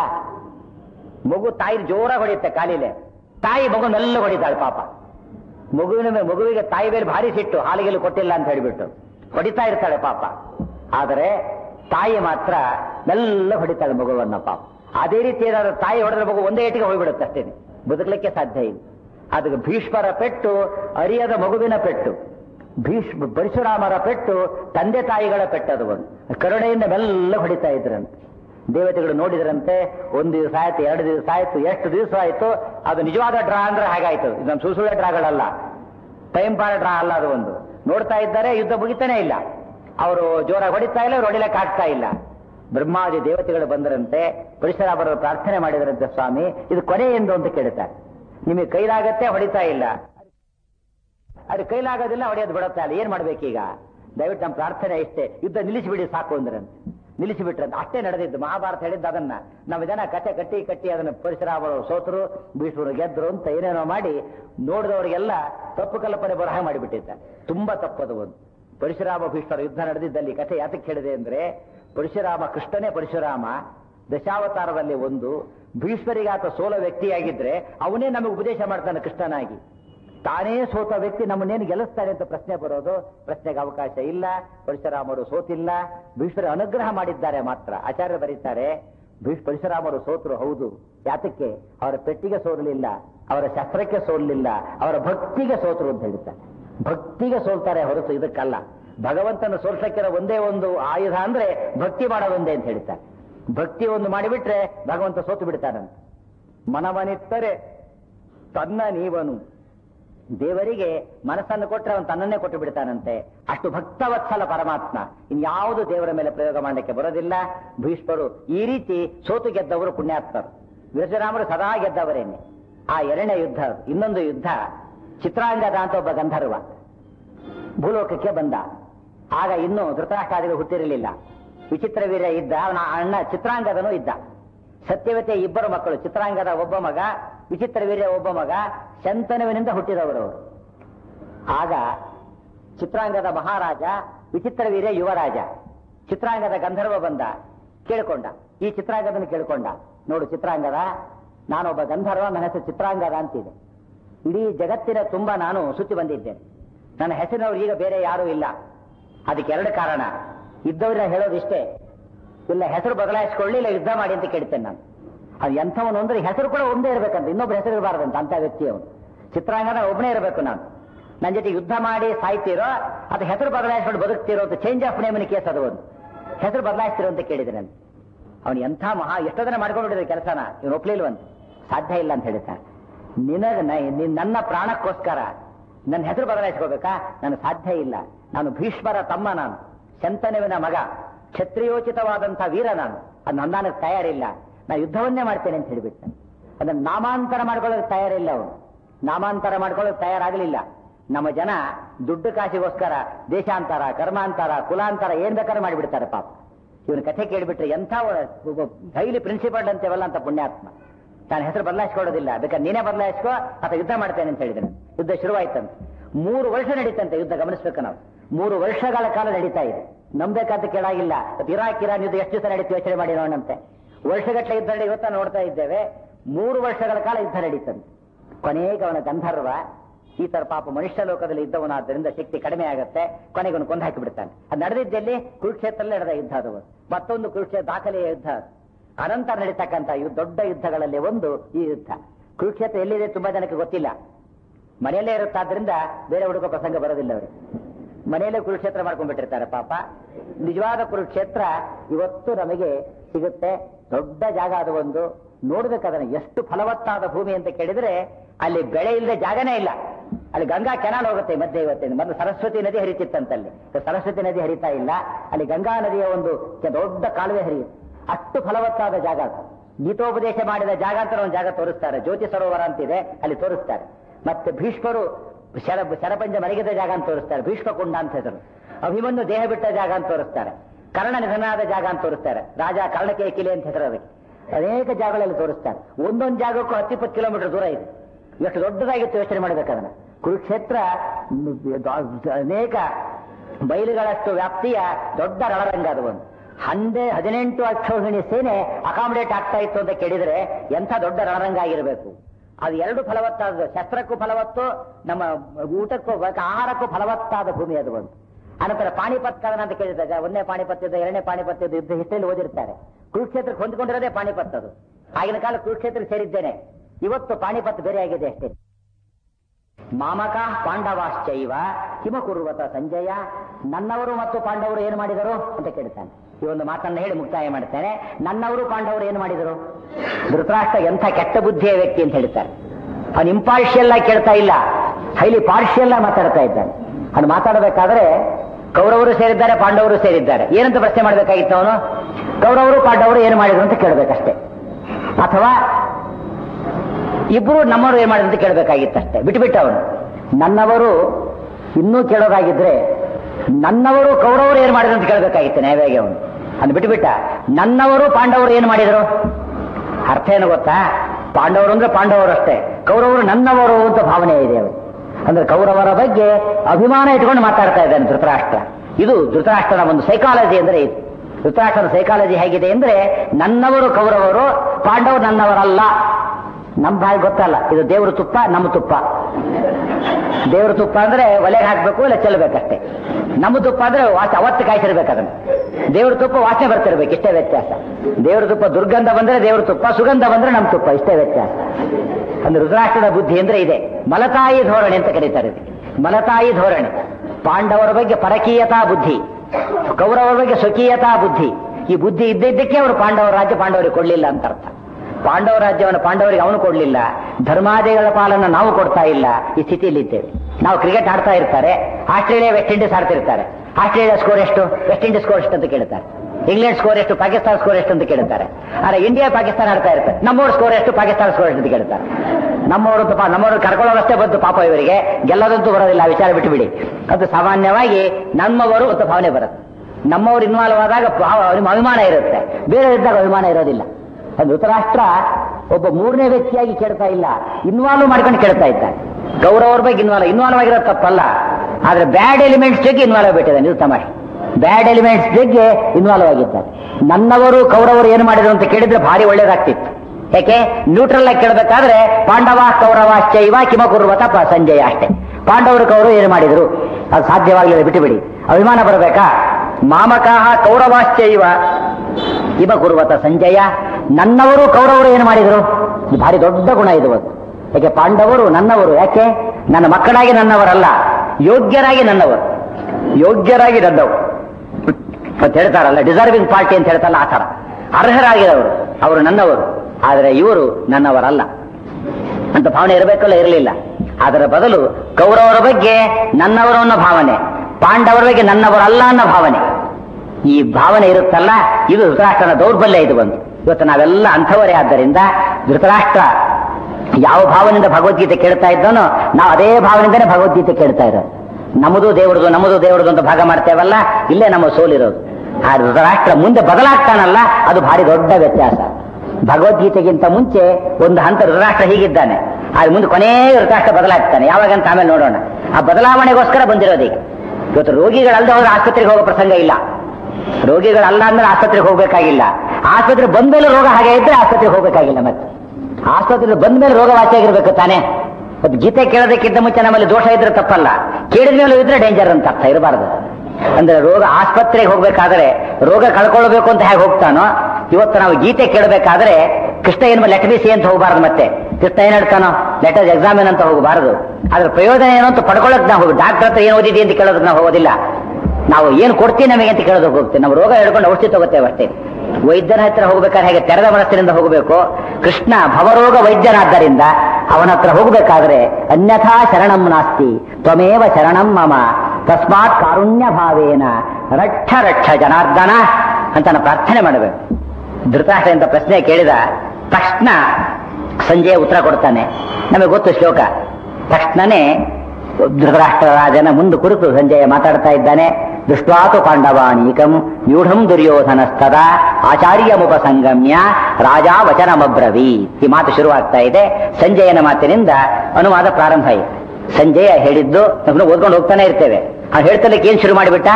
S1: ಮಗು ತಾಯಿ ಜೋರಾಗಿ ಹೊಡೆಯುತ್ತೆ ಕಾಲಿಲೆ ತಾಯಿ ಮಗು ಮೆಲ್ಲ ಹೊಡಿತಾಳೆ ಪಾಪ ಮಗುವಿನ ಮೇಲೆ ಮಗುವಿಗೆ ತಾಯಿ ಮೇಲೆ ಭಾರಿ ಸಿಟ್ಟು ಹಾಲಿಗೆಲ್ಲ ಕೊಟ್ಟಿಲ್ಲ ಅಂತ ಹೇಳಿಬಿಟ್ಟು ಹೊಡಿತಾ ಇರ್ತಾಳೆ ಪಾಪ ಆದರೆ ತಾಯಿ ಮಾತ್ರ ಮೆಲ್ಲ ಹೊಡಿತಾಳೆ ಮಗುವನ್ನ ಪಾಪ ಅದೇ ರೀತಿ ಏನಾದ್ರು ತಾಯಿ ಹೊಡೆದ್ರೆ ಮಗು ಒಂದೇ ಏಟಿಗೆ ಹೋಗ್ಬಿಡುತ್ತೆ ಅಷ್ಟೇನೆ ಬದುಕಲಿಕ್ಕೆ ಸಾಧ್ಯ ಇಲ್ಲ ಅದಕ್ಕೆ ಭೀಷ್ಮರ ಪೆಟ್ಟು ಅರಿಯದ ಮಗುವಿನ ಪೆಟ್ಟು ಭೀಷ್ಮ ಪರಶುರಾಮರ ಪೆಟ್ಟು ತಂದೆ ತಾಯಿಗಳ ಪೆಟ್ಟದು ಒಂದು ಕರುಣೆಯಿಂದ ಮೆಲ್ಲ ಹೊಡಿತಾ ಇದ್ರಂತೆ ದೇವತೆಗಳು ನೋಡಿದ್ರಂತೆ ಒಂದು ದಿವಸ ಆಯ್ತು ಎರಡು ದಿವಸ ಆಯ್ತು ಎಷ್ಟು ದಿವಸ ಆಯ್ತು ಅದು ನಿಜವಾದ ಡ್ರಾ ಅಂದ್ರೆ ಹಾಗಾಯ್ತು ಇದು ನಮ್ಮ ಸುಳ್ಸುಳ್ಳ ಡ್ರಾಗಳಲ್ಲ ಟೈಮ್ ಪಾರ ಡ್ರಾ ಅಲ್ಲ ಅದು ಒಂದು ನೋಡ್ತಾ ಇದ್ದಾರೆ ಯುದ್ಧ ಮುಗಿತಾನೆ ಇಲ್ಲ ಅವರು ಜೋರಾಗಿ ಹೊಡಿತಾ ಇಲ್ಲ ಅವ್ರು ಹೊಡಿಲಕ್ಕೆ ಆಗ್ತಾ ಇಲ್ಲ ಬ್ರಹ್ಮಾದಿ ದೇವತೆಗಳು ಬಂದರಂತೆ ಪರಶುರಾಮರು ಪ್ರಾರ್ಥನೆ ಮಾಡಿದರಂತೆ ಸ್ವಾಮಿ ಇದು ಕೊನೆ ಎಂದು ಅಂತ ಕೇಳ್ತಾರೆ ನಿಮಗೆ ಕೈಲಾಗತ್ತೆ ಹೊಡಿತಾ ಇಲ್ಲ ಅದು ಕೈಲಾಗೋದಿಲ್ಲ ಹೊಡೆಯೋದು ಬಿಡುತ್ತೆ ಅಲ್ಲ ಏನ್ ಮಾಡ್ಬೇಕೀಗ ದಯವಿಟ್ಟು ನಮ್ಮ ಪ್ರಾರ್ಥನೆ ಇಷ್ಟೇ ಯುದ್ಧ ನಿಲ್ಲಿಸಿಬಿಡಿ ಸಾಕು ಅಂದ್ರಂತೆ ನಿಲ್ಲಿಸಿಬಿಟ್ರಂತೆ ಅಷ್ಟೇ ನಡೆದಿದ್ದು ಮಹಾಭಾರತ ಹೇಳಿದ್ದು ಅದನ್ನ ನಮ್ಮ ಜನ ಕತೆ ಕಟ್ಟಿ ಕಟ್ಟಿ ಅದನ್ನ ಪರಶುರಾಮರು ಸೋತರು ಭೀಷ್ಮರು ಗೆದ್ರು ಅಂತ ಏನೇನೋ ಮಾಡಿ ನೋಡಿದವರಿಗೆಲ್ಲ ತಪ್ಪು ಕಲ್ಪನೆ ಬರಹ ಮಾಡಿಬಿಟ್ಟಿದ್ದಾರೆ ತುಂಬಾ ತಪ್ಪದು ಒಂದು ಪರಶುರಾಮ ಭೀಷ್ಮರ ಯುದ್ಧ ನಡೆದಿದ್ದಲ್ಲಿ ಕಥೆ ಯಾತಕ್ಕೆ ಹೇಳಿದೆ ಅಂದ್ರೆ ಪರಶುರಾಮ ಕೃಷ್ಣನೇ ಪರಶುರಾಮ ದಶಾವತಾರದಲ್ಲಿ ಒಂದು ಭೀಷ್ಮರಿಗಾತ ಸೋಲ ವ್ಯಕ್ತಿಯಾಗಿದ್ರೆ ಅವನೇ ನಮಗೆ ಉಪದೇಶ ಮಾಡ್ತಾನೆ ಕೃಷ್ಣನಾಗಿ ತಾನೇ ಸೋತ ವ್ಯಕ್ತಿ ನಮ್ಮನ್ನೇನು ಗೆಲ್ಲಿಸ್ತಾನೆ ಅಂತ ಪ್ರಶ್ನೆ ಬರೋದು ಪ್ರಶ್ನೆಗೆ ಅವಕಾಶ ಇಲ್ಲ ಪರಶುರಾಮರು ಸೋತಿಲ್ಲ ಭೀಷ್ಮರ ಅನುಗ್ರಹ ಮಾಡಿದ್ದಾರೆ ಮಾತ್ರ ಆಚಾರ್ಯ ಬರೀತಾರೆ ಭೀಷ್ ಪರಶುರಾಮರು ಸೋತರು ಹೌದು ಯಾತಕ್ಕೆ ಅವರ ಪೆಟ್ಟಿಗೆ ಸೋರಲಿಲ್ಲ ಅವರ ಶಸ್ತ್ರಕ್ಕೆ ಸೋಲಲಿಲ್ಲ ಅವರ ಭಕ್ತಿಗೆ ಸೋತರು ಅಂತ ಹೇಳ್ತಾರೆ ಭಕ್ತಿಗೆ ಸೋಲ್ತಾರೆ ಹೊರತು ಇದಕ್ಕಲ್ಲ ಭಗವಂತನ ಸೋಲ್ಸಕ್ಕಿರೋ ಒಂದೇ ಒಂದು ಆಯುಧ ಅಂದ್ರೆ ಭಕ್ತಿ ಮಾಡೋದೊಂದೇ ಅಂತ ಹೇಳ್ತಾರೆ ಭಕ್ತಿ ಒಂದು ಮಾಡಿಬಿಟ್ರೆ ಭಗವಂತ ಸೋತು ಬಿಡ್ತಾನಂತೆ ಮನವನಿತ್ತರೆ ತನ್ನ ನೀವನು ದೇವರಿಗೆ ಮನಸ್ಸನ್ನು ಕೊಟ್ಟರೆ ಅವನು ತನ್ನನ್ನೇ ಕೊಟ್ಟು ಬಿಡ್ತಾನಂತೆ ಅಷ್ಟು ಭಕ್ತವತ್ಸಲ ಪರಮಾತ್ಮ ಇನ್ಯಾವುದು ದೇವರ ಮೇಲೆ ಪ್ರಯೋಗ ಮಾಡಲಿಕ್ಕೆ ಬರೋದಿಲ್ಲ ಭೀಷ್ಮರು ಈ ರೀತಿ ಸೋತು ಗೆದ್ದವರು ಪುಣ್ಯಾತ್ಮರು ವಿರಜರಾಮರು ಸದಾ ಗೆದ್ದವರೇನೆ ಆ ಎರಡನೇ ಯುದ್ಧ ಇನ್ನೊಂದು ಯುದ್ಧ ಚಿತ್ರಾಂಗದ ಅಂತ ಒಬ್ಬ ಗಂಧರ್ವ ಭೂಲೋಕಕ್ಕೆ ಬಂದ ಆಗ ಇನ್ನೂ ಧೃತರಾಷ್ಟ್ರಾದಿಗಳು ಹುಟ್ಟಿರಲಿಲ್ಲ ವಿಚಿತ್ರ ವೀರ್ಯ ಇದ್ದ ಅವನ ಅಣ್ಣ ಚಿತ್ರಾಂಗದನೂ ಇದ್ದ ಸತ್ಯವತೆ ಇಬ್ಬರು ಮಕ್ಕಳು ಚಿತ್ರಾಂಗದ ಒಬ್ಬ ಮಗ ವಿಚಿತ್ರ ವೀರ್ಯ ಒಬ್ಬ ಮಗ ಶಂತನುವಿನಿಂದ ಹುಟ್ಟಿದವರು ಅವರು ಆಗ ಚಿತ್ರಾಂಗದ ಮಹಾರಾಜ ವಿಚಿತ್ರ ವೀರ್ಯ ಯುವರಾಜ ಚಿತ್ರಾಂಗದ ಗಂಧರ್ವ ಬಂದ ಕೇಳಿಕೊಂಡ ಈ ಚಿತ್ರಾಂಗದನ್ನು ಕೇಳಿಕೊಂಡ ನೋಡು ಚಿತ್ರಾಂಗದ ನಾನೊಬ್ಬ ಗಂಧರ್ವ ನನ್ನ ಹೆಸರು ಚಿತ್ರಾಂಗದ ಅಂತಿದೆ ಇಡೀ ಜಗತ್ತಿನ ತುಂಬ ನಾನು ಸುತ್ತಿ ಬಂದಿದ್ದೇನೆ ನನ್ನ ಹೆಸರಿನವ್ರು ಈಗ ಬೇರೆ ಯಾರೂ ಇಲ್ಲ ಅದಕ್ಕೆ ಎರಡು ಕಾರಣ ಇದ್ದವ್ರ ಹೇಳೋದಿಷ್ಟೇ ಇಲ್ಲ ಹೆಸರು ಬದಲಾಯಿಸ್ಕೊಳ್ಳಿ ಇಲ್ಲ ಯುದ್ಧ ಮಾಡಿ ಅಂತ ಕೇಳ್ತೇನೆ ನಾನು ಅದು ಎಂಥವನು ಅಂದ್ರೆ ಹೆಸರು ಕೂಡ ಒಂದೇ ಇರಬೇಕಂತ ಇನ್ನೊಬ್ರು ಹೆಸರು ಇರಬಾರ್ದಂತ ಅಂತ ವ್ಯಕ್ತಿ ಅವನು ಚಿತ್ರಾಂಗದ ಒಬ್ಬನೇ ಇರಬೇಕು ನಾನು ನನ್ನ ಜೊತೆ ಯುದ್ಧ ಮಾಡಿ ಸಾಯ್ತಿರೋ ಅದು ಹೆಸರು ಬದಲಾಯಿಸ್ಕೊಂಡು ಬದುಕ್ತಿರೋ ಅಂತ ಚೇಂಜ್ ಆಫ್ ನೇಮಿನ ಕೇಸ್ ಅದು ಒಂದು ಹೆಸರು ಬದಲಾಯಿಸ್ತಿರೋ ಅಂತ ಕೇಳಿದ್ರೆ ನಾನು ಅವನು ಎಂಥ ಮಹಾ ಎಷ್ಟೋದನ್ನ ಮಾಡ್ಕೊಂಡಿದ್ರೆ ಕೆಲಸನ ಇವನು ಒಪ್ಲಿಲ್ವಂತ ಸಾಧ್ಯ ಇಲ್ಲ ಅಂತ ಹೇಳ್ತಾನೆ ನಿನಗ ನನ್ನ ಪ್ರಾಣಕ್ಕೋಸ್ಕರ ನನ್ನ ಹೆಸರು ಬದಲಾಯಿಸ್ಕೋಬೇಕಾ ನನಗೆ ಸಾಧ್ಯ ಇಲ್ಲ ನಾನು ಭೀಷ್ಮರ ತಮ್ಮ ನಾನು ಶಂತನುವಿನ ಮಗ ಕ್ಷತ್ರಿಯೋಚಿತವಾದಂಥ ವೀರ ನಾನು ಅದು ನಂದಾನಕ್ಕೆ ತಯಾರಿಲ್ಲ ನಾ ಯುದ್ಧವನ್ನೇ ಮಾಡ್ತೇನೆ ಅಂತ ಹೇಳಿಬಿಟ್ಟೆ ಅದನ್ನ ನಾಮಾಂತರ ಮಾಡ್ಕೊಳ್ಳೋಕೆ ತಯಾರಿಲ್ಲ ಅವನು ನಾಮಾಂತರ ಮಾಡ್ಕೊಳ್ಳೋಕೆ ತಯಾರಾಗಲಿಲ್ಲ ನಮ್ಮ ಜನ ದುಡ್ಡು ಕಾಸಿಗೋಸ್ಕರ ದೇಶಾಂತರ ಕರ್ಮಾಂತರ ಕುಲಾಂತರ ಏನ್ ಬೇಕಾದ್ರೂ ಮಾಡಿಬಿಡ್ತಾರೆ ಪಾಪ ಇವನ ಕಥೆ ಕೇಳಿಬಿಟ್ರೆ ಎಂಥ ಹೈಲಿ ಪ್ರಿನ್ಸಿಪಲ್ ಅಂತೇವಲ್ಲ ಅಂತ ಪುಣ್ಯಾತ್ಮ ತಾನು ಹೆಸರು ಬದಲಾಯಿಸ್ಕೊಳ್ಳೋದಿಲ್ಲ ಬೇಕಾದ್ರೆ ನೀನೇ ಬದಲಾಯಿಸ್ಕೋ ಅಥವಾ ಯುದ್ಧ ಮಾಡ್ತೇನೆ ಅಂತ ಹೇಳಿದನು ಯುದ್ಧ ಶುರುವಾಯ್ತಂತೆ ಮೂರು ವರ್ಷ ನಡೀತಂತೆ ಯುದ್ಧ ಗಮನಿಸ್ಬೇಕು ನಾವು ಮೂರು ವರ್ಷಗಳ ಕಾಲ ನಡೀತಾ ಇದೆ ನಂಬೇಕಾದ ಕೇಳಾಗಿಲ್ಲ ಇರಾಕ್ ಇರಾನ್ ಯುದ್ಧ ಎಷ್ಟು ದಿವಸ ನಡೀತು ಯೋಚನೆ ಮಾಡಿ ನೋಡಂತೆ ವರ್ಷಗಟ್ಟಲೆ ಯುದ್ಧ ನಡಿ ಇವತ್ತ ನೋಡ್ತಾ ಇದ್ದೇವೆ ಮೂರು ವರ್ಷಗಳ ಕಾಲ ಯುದ್ಧ ನಡೀತಂತೆ ಕೊನೆಗೆ ಅವನ ಗಂಧರ್ವ ಈ ತರ ಪಾಪ ಮನುಷ್ಯ ಲೋಕದಲ್ಲಿ ಇದ್ದವನಾದ್ದರಿಂದ ಶಕ್ತಿ ಕಡಿಮೆ ಆಗುತ್ತೆ ಕೊನೆಗೆ ಅವನು ಕೊಂದು ಹಾಕಿ ಬಿಡ್ತಾನೆ ಅದು ನಡೆದಿದ್ದಲ್ಲಿ ಕುರುಕ್ಷೇತ್ರದಲ್ಲಿ ನಡೆದ ಯುದ್ಧ ಅದು ಮತ್ತೊಂದು ಕುರುಕ್ಷೇತ್ರ ದಾಖಲೆಯ ಯುದ್ಧ ಅದು. ಅನಂತರ ನಡೀತಕ್ಕಂಥ ಇವು ದೊಡ್ಡ ಯುದ್ಧಗಳಲ್ಲಿ ಒಂದು ಈ ಯುದ್ಧ ಕುರುಕ್ಷೇತ್ರ ಎಲ್ಲಿದೆ ತುಂಬಾ ಜನಕ್ಕೆ ಗೊತ್ತಿಲ್ಲ ಮನೆಯಲ್ಲೇ ಇರುತ್ತಾದ್ರಿಂದ ಬೇರೆ ಹುಡುಗ ಪ್ರಸಂಗ ಬರೋದಿಲ್ಲ ಅವರು ಮನೆಯಲ್ಲೇ ಕುರುಕ್ಷೇತ್ರ ಮಾಡ್ಕೊಂಡ್ಬಿಟ್ಟಿರ್ತಾರೆ ಪಾಪ ನಿಜವಾದ ಕುರುಕ್ಷೇತ್ರ ಇವತ್ತು ನಮಗೆ ಸಿಗುತ್ತೆ ದೊಡ್ಡ ಜಾಗ ಅದು ಒಂದು ನೋಡ್ಬೇಕಾದ್ರೆ ಎಷ್ಟು ಫಲವತ್ತಾದ ಭೂಮಿ ಅಂತ ಕೇಳಿದ್ರೆ ಅಲ್ಲಿ ಬೆಳೆ ಇಲ್ಲದೆ ಜಾಗನೇ ಇಲ್ಲ ಅಲ್ಲಿ ಗಂಗಾ ಕೆನಾಲ್ ಹೋಗುತ್ತೆ ಮಧ್ಯೆ ಇವತ್ತಿನ ಮೊದಲು ಸರಸ್ವತಿ ನದಿ ಹರಿತಿತ್ತಂತಲ್ಲಿ ಈಗ ಸರಸ್ವತಿ ನದಿ ಹರಿತಾ ಇಲ್ಲ ಅಲ್ಲಿ ಗಂಗಾ ನದಿಯ ಒಂದು ಕೆ- ದೊಡ್ಡ ಕಾಲುವೆ ಹರಿಯುತ್ತೆ ಅಷ್ಟು ಫಲವತ್ತಾದ ಜಾಗ ಅದು ಗೀತೋಪದೇಶ ಮಾಡಿದ ಜಾಗ ಅಂತ ಒಂದು ಜಾಗ ತೋರಿಸ್ತಾರೆ ಜ್ಯೋತಿ ಸರೋವರ ಅಂತಿದೆ ಅಲ್ಲಿ ತೋರಿಸ್ತಾರೆ ಮತ್ತೆ ಭೀಷ್ಮರು ಶರ ಶರಪಂಜ ಮಲಗಿದ ಜಾಗ ಅಂತ ತೋರಿಸ್ತಾರೆ ಭೀಷ್ಮ ಕುಂಡ ಅಂತ ಹೆಸರು ಅಭಿಮನ್ಯು ದೇಹ ಬಿಟ್ಟ ಜಾಗ ಅಂತ ತೋರಿಸ್ತಾರೆ ಕರ್ಣ ನಿಧನಾದ ಜಾಗ ಅಂತ ತೋರಿಸ್ತಾರೆ ರಾಜ ಕರ್ಣಕ್ಕೆ ಕಿಲೆ ಅಂತ ಹೆಸರು ಅದಕ್ಕೆ ಅನೇಕ ಜಾಗಗಳಲ್ಲಿ ತೋರಿಸ್ತಾರೆ ಒಂದೊಂದು ಜಾಗಕ್ಕೂ ಹತ್ತಿಪ್ಪತ್ತು ಕಿಲೋಮೀಟರ್ ದೂರ ಇದೆ ಎಷ್ಟು ದೊಡ್ಡದಾಗಿತ್ತು ಯೋಚನೆ ಮಾಡಬೇಕದನ್ನ ಕುರುಕ್ಷೇತ್ರ ಮ್, ದ- ಅನೇಕ ಬಯಲುಗಳಷ್ಟು ವ್ಯಾಪ್ತಿಯ ದೊಡ್ಡ ರಣರಂಗ ಅದು ಒಂದು ಹಂದೆ ಹದಿನೆಂಟು ಅಕ್ಷೋಹಿಣಿ ಸೇನೆ ಅಕಾಮಿಡೇಟ್ ಆಗ್ತಾ ಇತ್ತು ಅಂತ ಕೇಳಿದ್ರೆ ಎಂಥ ದೊಡ್ಡ ರಣರಂಗ ಆಗಿರಬೇಕು ಅದು ಎರಡು ಫಲವತ್ತಾದ ಶಸ್ತ್ರಕ್ಕೂ ಫಲವತ್ತು ನಮ್ಮ ಊಟಕ್ಕೂ ಆಹಾರಕ್ಕೂ ಫಲವತ್ತಾದ ಭೂಮಿ ಅದು ಒಂದು ಅನಂತರ ಪಾಣಿಪತ್ ಕದನ ಅಂತ ಕೇಳಿದಾಗ ಒಂದನೇ ಪಾಣಿಪತ್ ಯುದ್ಧ ಎರಡನೇ ಪಾಣಿಪತ್ ಯುದ್ಧ ಯುದ್ಧ ಹಿಸ್ಟ್ರಿಯಲ್ಲಿ ಓದಿರ್ತಾರೆ ಕುರುಕ್ಷೇತ್ರಕ್ಕೆ ಹೊಂದಿಕೊಂಡಿರೋದೇ ಪಾಣಿಪತ್ ಅದು ಆಗಿನ ಕಾಲ ಕುರುಕ್ಷೇತ್ರಕ್ಕೆ ಸೇರಿದ್ದೇನೆ ಇವತ್ತು ಪಾಣಿಪತ್ ಬೇರೆ ಆಗಿದೆ ಅಷ್ಟೇ ಮಾಮಕ ಪಾಂಡವಾಶ್ಚೈವ ಕಿಮ ಕುರುವತ ಸಂಜಯ ನನ್ನವರು ಮತ್ತು ಪಾಂಡವರು ಏನು ಮಾಡಿದರು ಅಂತ ಕೇಳ್ತಾನೆ ಈ ಒಂದು ಮಾತನ್ನ ಹೇಳಿ ಮುಕ್ತಾಯ ಮಾಡ್ತಾನೆ ನನ್ನವರು ಪಾಂಡವರು ಏನು ಮಾಡಿದರು ಧೃತರಾಷ್ಟ್ರ ಎಂಥ ಕೆಟ್ಟ ಬುದ್ಧಿಯ ವ್ಯಕ್ತಿ ಅಂತ ಹೇಳ್ತಾರೆ ಅವನು ಇಂಪಾರ್ಷಿಯಲ್ ಆಗಿ ಕೇಳ್ತಾ ಇಲ್ಲ ಹೈಲಿ ಪಾರ್ಷಿಯಲ್ ಆಗಿ ಮಾತಾಡ್ತಾ ಇದ್ದಾನೆ ಅವನು ಮಾತಾಡಬೇಕಾದ್ರೆ ಕೌರವರು ಸೇರಿದ್ದಾರೆ ಪಾಂಡವರು ಸೇರಿದ್ದಾರೆ ಏನಂತ ಪ್ರಶ್ನೆ ಮಾಡಬೇಕಾಗಿತ್ತು ಅವನು ಕೌರವರು ಪಾಂಡವರು ಏನು ಮಾಡಿದ್ರು ಅಂತ ಕೇಳಬೇಕಷ್ಟೇ ಅಥವಾ ಇಬ್ರು ನಮ್ಮವರು ಏನ್ ಮಾಡಿದ್ರು ಅಂತ ಕೇಳಬೇಕಾಗಿತ್ತಷ್ಟೇ ಬಿಟ್ಬಿಟ್ಟ ಅವನು ನನ್ನವರು ಇನ್ನೂ ಕೇಳೋದಾಗಿದ್ರೆ ನನ್ನವರು ಕೌರವರು ಏನ್ ಮಾಡಿದ್ರು ಅಂತ ಕೇಳಬೇಕಾಗಿತ್ತು ನ್ಯಾಯವಾಗಿ ಅವನು ಅದು ಬಿಟ್ಬಿಟ್ಟ ನನ್ನವರು ಪಾಂಡವರು ಏನ್ ಮಾಡಿದ್ರು ಅರ್ಥ ಏನು ಗೊತ್ತಾ ಪಾಂಡವರು ಅಂದ್ರೆ ಪಾಂಡವರು ಅಷ್ಟೇ ಕೌರವರು ನನ್ನವರು ಅಂತ ಭಾವನೆ ಇದೆ ಅವರು ಅಂದ್ರೆ ಕೌರವರ ಬಗ್ಗೆ ಅಭಿಮಾನ ಇಟ್ಕೊಂಡು ಮಾತಾಡ್ತಾ ಇದ್ದಾನೆ ಧೃತರಾಷ್ಟ್ರ ಇದು ಧೃತರಾಷ್ಟ್ರನ ಒಂದು ಸೈಕಾಲಜಿ ಅಂದ್ರೆ ಇದು ಧೃತರಾಷ್ಟ್ರನ ಸೈಕಾಲಜಿ ಹೇಗಿದೆ ಅಂದ್ರೆ ನನ್ನವರು ಕೌರವರು ಪಾಂಡವರು ನನ್ನವರಲ್ಲ ನಮ್ಮ ಬಾಯಿ ಗೊತ್ತಲ್ಲ ಇದು ದೇವ್ರ ತುಪ್ಪ ನಮ್ಮ ತುಪ್ಪ ದೇವ್ರ ತುಪ್ಪ ಅಂದ್ರೆ ಒಲೆಗೆ ಹಾಕ್ಬೇಕು ಇಲ್ಲ ಚೆಲ್ಲಬೇಕಷ್ಟೇ ನಮ್ಮ ತುಪ್ಪ ಅಂದ್ರೆ ವಾಸ ಅವತ್ತು ಕಾಯಿಸಿರ್ಬೇಕು ಅದನ್ನ ದೇವ್ರ ತುಪ್ಪ ವಾಸನೆ ಬರ್ತಿರ್ಬೇಕು ಇಷ್ಟೇ ವ್ಯತ್ಯಾಸ ದೇವ್ರ ತುಪ್ಪ ದುರ್ಗಂಧ ಬಂದ್ರೆ ದೇವ್ರ ತುಪ್ಪ ಸುಗಂಧ ಬಂದ್ರೆ ನಮ್ಮ ತುಪ್ಪ ಇಷ್ಟೇ ವ್ಯತ್ಯಾಸ ಅಂದ್ರೆ ರುದ್ರಾಷ್ಟ್ರದ ಬುದ್ಧಿ ಅಂದ್ರೆ ಇದೆ ಮಲತಾಯಿ ಧೋರಣೆ ಅಂತ ಕರೀತಾರೆ ಇದಕ್ಕೆ. ಮಲತಾಯಿ ಧೋರಣೆ ಪಾಂಡವರ ಬಗ್ಗೆ ಪರಕೀಯತಾ ಬುದ್ಧಿ ಕೌರವರ ಬಗ್ಗೆ ಸ್ವಕೀಯತಾ ಬುದ್ಧಿ ಈ ಬುದ್ಧಿ ಇದ್ದಿದ್ದಕ್ಕೆ ಅವರು ಪಾಂಡವರ ರಾಜ್ಯ ಪಾಂಡವರಿಗೆ ಕೊಡ್ಲಿಲ್ಲ ಅಂತ ಅರ್ಥ ಪಾಂಡವ ರಾಜ್ಯವನ್ನು ಪಾಂಡವರಿಗೆ ಅವನು ಕೊಡ್ಲಿಲ್ಲ ಧರ್ಮಾದಿಗಳ ಪಾಲನ್ನು ನಾವು ಕೊಡ್ತಾ ಇಲ್ಲ ಈ ಸ್ಥಿತಿಯಲ್ಲಿ ಇದ್ದೇವೆ ನಾವು ಕ್ರಿಕೆಟ್ ಆಡ್ತಾ ಇರ್ತಾರೆ ಆಸ್ಟ್ರೇಲಿಯಾ ವೆಸ್ಟ್ ಇಂಡೀಸ್ ಆಡ್ತಿರ್ತಾರೆ ಆಸ್ಟ್ರೇಲಿಯಾ ಸ್ಕೋರ್ ಎಷ್ಟು ವೆಸ್ಟ್ ಇಂಡೀಸ್ ಸ್ಕೋರ್ ಎಷ್ಟು ಅಂತ ಕೇಳ್ತಾರೆ ಇಂಗ್ಲೆಂಡ್ ಸ್ಕೋರ್ ಎಷ್ಟು ಪಾಕಿಸ್ತಾನ ಸ್ಕೋರ್ ಎಷ್ಟು ಅಂತ ಕೇಳ್ತಾರೆ ಆದ್ರೆ ಇಂಡಿಯಾ ಪಾಕಿಸ್ತಾನ ಆಡ್ತಾ ಇರ್ತಾರೆ ನಮ್ಮವ್ರ ಸ್ಕೋರ್ ಎಷ್ಟು ಪಾಕಿಸ್ತಾನ ಸ್ಕೋರ್ ಎಷ್ಟು ಅಂತ ಕೇಳ್ತಾರೆ ನಮ್ಮವರು ಪಾ ನಮ್ಮವರು ಕರ್ಕೊಳ್ಳೋದಷ್ಟೇ ಬಂತು ಪಾಪ ಇವರಿಗೆ ಗೆಲ್ಲೋದಂತೂ ಬರೋದಿಲ್ಲ ಆ ವಿಚಾರ ಬಿಟ್ಟು ಬಿಡಿ ಅದು ಸಾಮಾನ್ಯವಾಗಿ ನಮ್ಮವರು ಅಂತ ಭಾವನೆ ಬರುತ್ತೆ ನಮ್ಮವರು ಇನ್ವಾಲ್ವ್ ಆದಾಗ ಭಾವ- ನಿಮ್ಮ ಅಭಿಮಾನ ಇರುತ್ತೆ ಬೇರೆ ಇದ್ದಾಗ ಅಭಿಮಾನ ಇರೋದಿಲ್ಲ ಅದು ಧೃತರಾಷ್ಟ್ರ ಒಬ್ಬ ಮೂರನೇ ವ್ಯಕ್ತಿಯಾಗಿ ಕೇಳ್ತಾ ಇಲ್ಲ ಇನ್ವಾಲ್ವ್ ಮಾಡ್ಕೊಂಡು ಕೇಳ್ತಾ ಇದ್ದಾನೆ ಗೌರವರ ಬಗ್ಗೆ ಇನ್ವಾಲ್ವ್ ಇನ್ವಾಲ್ವ್ ಆಗಿರೋದು ತಪ್ಪಲ್ಲ ಆದ್ರೆ ಬ್ಯಾಡ್ ಎಲಿಮೆಂಟ್ಸ್ ಜೊತೆ ಇನ್ವಾಲ್ವ್ ಆಗ್ಬಿಟ್ಟಿದ್ದಾನೆ ಇದು ತಮಾಷೆ ಬ್ಯಾಡ್ ಎಲಿಮೆಂಟ್ಸ್ ಜೊತೆ ಇನ್ವಾಲ್ವ್ ಆಗಿದ್ದಾರೆ ನನ್ನವರು ಕೌರವರು ಏನು ಮಾಡಿದ್ರು ಅಂತ ಕೇಳಿದ್ರೆ ಭಾರಿ ಒಳ್ಳೇದಾಗ್ತಿತ್ತು ಯಾಕೆ ನ್ಯೂಟ್ರಲ್ ಆಗಿ ಕೇಳಬೇಕಾದ್ರೆ ಪಾಂಡವ ಕೌರವಾಶ್ಚೈವ ಕಿಮ ಕುರ್ವತ ಪ ಸಂಜಯ ಅಷ್ಟೇ ಪಾಂಡವರು ಕೌರವರು ಏನು ಮಾಡಿದ್ರು ಅದು ಸಾಧ್ಯವಾಗಲಿಲ್ಲ ಬಿಟ್ಟುಬಿಡಿ ಅಭಿಮಾನ ಬರಬೇಕಾ ಮಾಮಕಾಹ ಕೌರವಾಶ್ಚೈವ ಇವ ಕುರುವತ ಸಂಜಯ ನನ್ನವರು ಕೌರವರು ಏನು ಮಾಡಿದ್ರು ಇದು ಭಾರಿ ದೊಡ್ಡ ಗುಣ ಇದು ಒಂದು ಯಾಕೆ ಪಾಂಡವರು ನನ್ನವರು ಯಾಕೆ ನನ್ನ ಮಕ್ಕಳಾಗಿ ನನ್ನವರಲ್ಲ ಯೋಗ್ಯರಾಗಿ ನನ್ನವರು ಯೋಗ್ಯರಾಗಿ ನನ್ನವರು ಅಂತ ಹೇಳ್ತಾರಲ್ಲ ಡಿಸರ್ವಿಂಗ್ ಪಾರ್ಟಿ ಅಂತ ಹೇಳ್ತಾರಲ್ಲ ಆ ತರ ಅರ್ಹರಾಗಿರೋರು ಅವರು ನನ್ನವರು ಆದರೆ ಇವರು ನನ್ನವರಲ್ಲ ಅಂತ ಭಾವನೆ ಇರಬೇಕಲ್ಲ ಇರಲಿಲ್ಲ ಅದರ ಬದಲು ಕೌರವರ ಬಗ್ಗೆ ನನ್ನವರು ಅನ್ನೋ ಭಾವನೆ ಪಾಂಡವರ ಬಗ್ಗೆ ನನ್ನವರಲ್ಲ ಅನ್ನೋ ಭಾವನೆ ಈ ಭಾವನೆ ಇರುತ್ತಲ್ಲ ಇದು ಧೃತರಾಷ್ಟ್ರನ ದೌರ್ಬಲ್ಯ ಇದು ಬಂದು ಇವತ್ತು ನಾವೆಲ್ಲ ಅಂಥವರೇ ಆದ್ದರಿಂದ ಧೃತರಾಷ್ಟ್ರ ಯಾವ ಭಾವನೆಯಿಂದ ಭಗವದ್ಗೀತೆ ಕೇಳ್ತಾ ಇದ್ದಾನೋ ನಾವು ಅದೇ ಭಾವನೆಯಿಂದನೇ ಭಗವದ್ಗೀತೆ ಕೇಳ್ತಾ ಇರೋದು ನಮ್ಮದು ದೇವರದು ನಮ್ಮದು ದೇವರದು ಅಂತ ಭಾಗ ಮಾಡ್ತೇವಲ್ಲ ಇಲ್ಲೇ ನಮ್ಮ ಸೋಲಿರೋದು ಆ ಧೃತರಾಷ್ಟ್ರ ಮುಂದೆ ಬದಲಾಗ್ತಾನಲ್ಲ ಅದು ಭಾರಿ ದೊಡ್ಡ ವ್ಯತ್ಯಾಸ ಭಗವದ್ಗೀತೆಗಿಂತ ಮುಂಚೆ ಒಂದು ಹಂತ ಋತರಾಷ್ಟ್ರ ಹೀಗಿದ್ದಾನೆ ಅದು ಮುಂದೆ ಕೊನೆಯ ಋತರಾಷ್ಟ್ರ ಬದಲಾಗ್ತಾನೆ ಯಾವಾಗಂತ ಆಮೇಲೆ ನೋಡೋಣ ಆ ಬದಲಾವಣೆಗೋಸ್ಕರ ಬಂದಿರೋದೀಗ ಇವತ್ತು ರೋಗಿಗಳಲ್ಲದೆ ಹೋದ್ರೆ ಆಸ್ಪತ್ರೆಗೆ ಹೋಗೋ ಪ್ರಸಂಗ ಇಲ್ಲ ರೋಗಿಗಳಲ್ಲ ಅಂದ್ರೆ ಆಸ್ಪತ್ರೆಗೆ ಹೋಗ್ಬೇಕಾಗಿಲ್ಲ ಆಸ್ಪತ್ರೆ ಬಂದ ಮೇಲೆ ರೋಗ ಹಾಗೆ ಇದ್ರೆ ಆಸ್ಪತ್ರೆಗೆ ಹೋಗ್ಬೇಕಾಗಿಲ್ಲ ಮತ್ತೆ ಆಸ್ಪತ್ರೆ ಬಂದ ಮೇಲೆ ರೋಗ ವಾಸಿಯಾಗಿರ್ಬೇಕು ತಾನೇ ಅದು ಗೀತೆ ಕೇಳೋದಕ್ಕಿಂತ ಮುಂಚೆ ನಮ್ಮಲ್ಲಿ ದೋಷ ಇದ್ರೆ ತಪ್ಪಲ್ಲ ಕೇಳಿದ ಮೇಲೆ ಇದ್ರೆ ಡೇಂಜರ್ ಅಂತ ಅರ್ಥ ಇರಬಾರ್ದು ಅಂದ್ರೆ ರೋಗ ಆಸ್ಪತ್ರೆಗೆ ಹೋಗ್ಬೇಕಾದ್ರೆ ರೋಗ ಕಳ್ಕೊಳ್ಬೇಕು ಅಂತ ಹೇಗೆ ಹೋಗ್ತಾನೋ ಇವತ್ತು ನಾವು ಗೀತೆ ಕೇಳಬೇಕಾದ್ರೆ ಕೃಷ್ಣ ಏನು ಲೆಟ್ ಬಿ ಸಿ ಅಂತ ಹೋಗಬಾರ್ದು ಮತ್ತೆ ಕೃಷ್ಣ ಏನ್ ಹೇಳ್ತಾನೋ ಲೆಟರ್ ಎಕ್ಸಾಮಿನ್ ಅಂತ ಹೋಗಬಾರದು ಅದ್ರ ಪ್ರಯೋಜನ ಏನು ಅಂತ ಪಡ್ಕೊಳ್ಳೋಕೆ ನಾವು ಹೋಗಿ ಡಾಕ್ಟರ್ ಹತ್ರ ಏನು ಓದಿದಿ ಅಂತ ಕೇಳೋದಕ್ಕೆ ನಾವು ಹೋಗೋದಿಲ್ಲ ನಾವು ಏನು ಕೊಡ್ತೀವಿ ನಮಗೆ ಅಂತ ಕೇಳೋದಕ್ಕೆ ಹೋಗ್ತೀವಿ ನಾವು ರೋಗ ಹಿಡ್ಕೊಂಡು ಔಷಧಿ ತಗೋತೇವೆ ಅಷ್ಟೇ ವೈದ್ಯನ ಹತ್ರ ಹೋಗ್ಬೇಕಾದ್ರೆ ಹೇಗೆ ತೆರೆದ ಮನಸ್ಸಿನಿಂದ ಹೋಗಬೇಕು ಕೃಷ್ಣ ಭವರೋಗ ವೈದ್ಯನಾದ್ದರಿಂದ ಅವನ ಹತ್ರ ಹೋಗ್ಬೇಕಾದ್ರೆ ಅನ್ಯಥಾ ಶರಣಂ ನಾಸ್ತಿ ತ್ವಮೇವ ಶರಣಂ ಮಮ ತಸ್ಮಾತ್ ಕಾರುಣ್ಯ ಭಾವೇನ ರಕ್ಷ ರಕ್ಷ ಜನಾರ್ದನ ಅಂತ ನಾನು ಪ್ರಾರ್ಥನೆ ಮಾಡಬೇಕು ಧೃತರಾಷ್ಟ್ರ ಅಂತ ಪ್ರಶ್ನೆ ಕೇಳಿದ ತಕ್ಷಣ ಸಂಜೆ ಉತ್ತರ ಕೊಡ್ತಾನೆ ನಮಗೆ ಗೊತ್ತು ಶ್ಲೋಕ ತಕ್ಷಣನೇ ಧೃತರಾಷ್ಟ್ರ ರಾಜನ ಮುಂದೆ ಕುರಿತು ಸಂಜಯ ಮಾತಾಡ್ತಾ ಇದ್ದಾನೆ ದೃಷ್ಟಾತು ಪಾಂಡವಾನೀಕಂ ಯೂಢಂ ದುರ್ಯೋಧನಸ್ತದ ಆಚಾರ್ಯಮುಪಸಂಗಮ್ಯ ರಾಜ ವಚನಮಬ್ರವಿ ಈ ಮಾತು ಶುರುವಾಗ್ತಾ ಇದೆ ಸಂಜಯನ ಮಾತಿನಿಂದ ಅನುವಾದ ಪ್ರಾರಂಭ ಆಯಿತು ಸಂಜಯ ಹೇಳಿದ್ದು ನಾವು ಓದ್ಕೊಂಡು ಹೋಗ್ತಾನೆ ಇರ್ತೇವೆ ಅವ್ನು ಹೇಳ್ತಲಿಕ್ಕೆ ಏನ್ ಶುರು ಮಾಡಿಬಿಟ್ಟ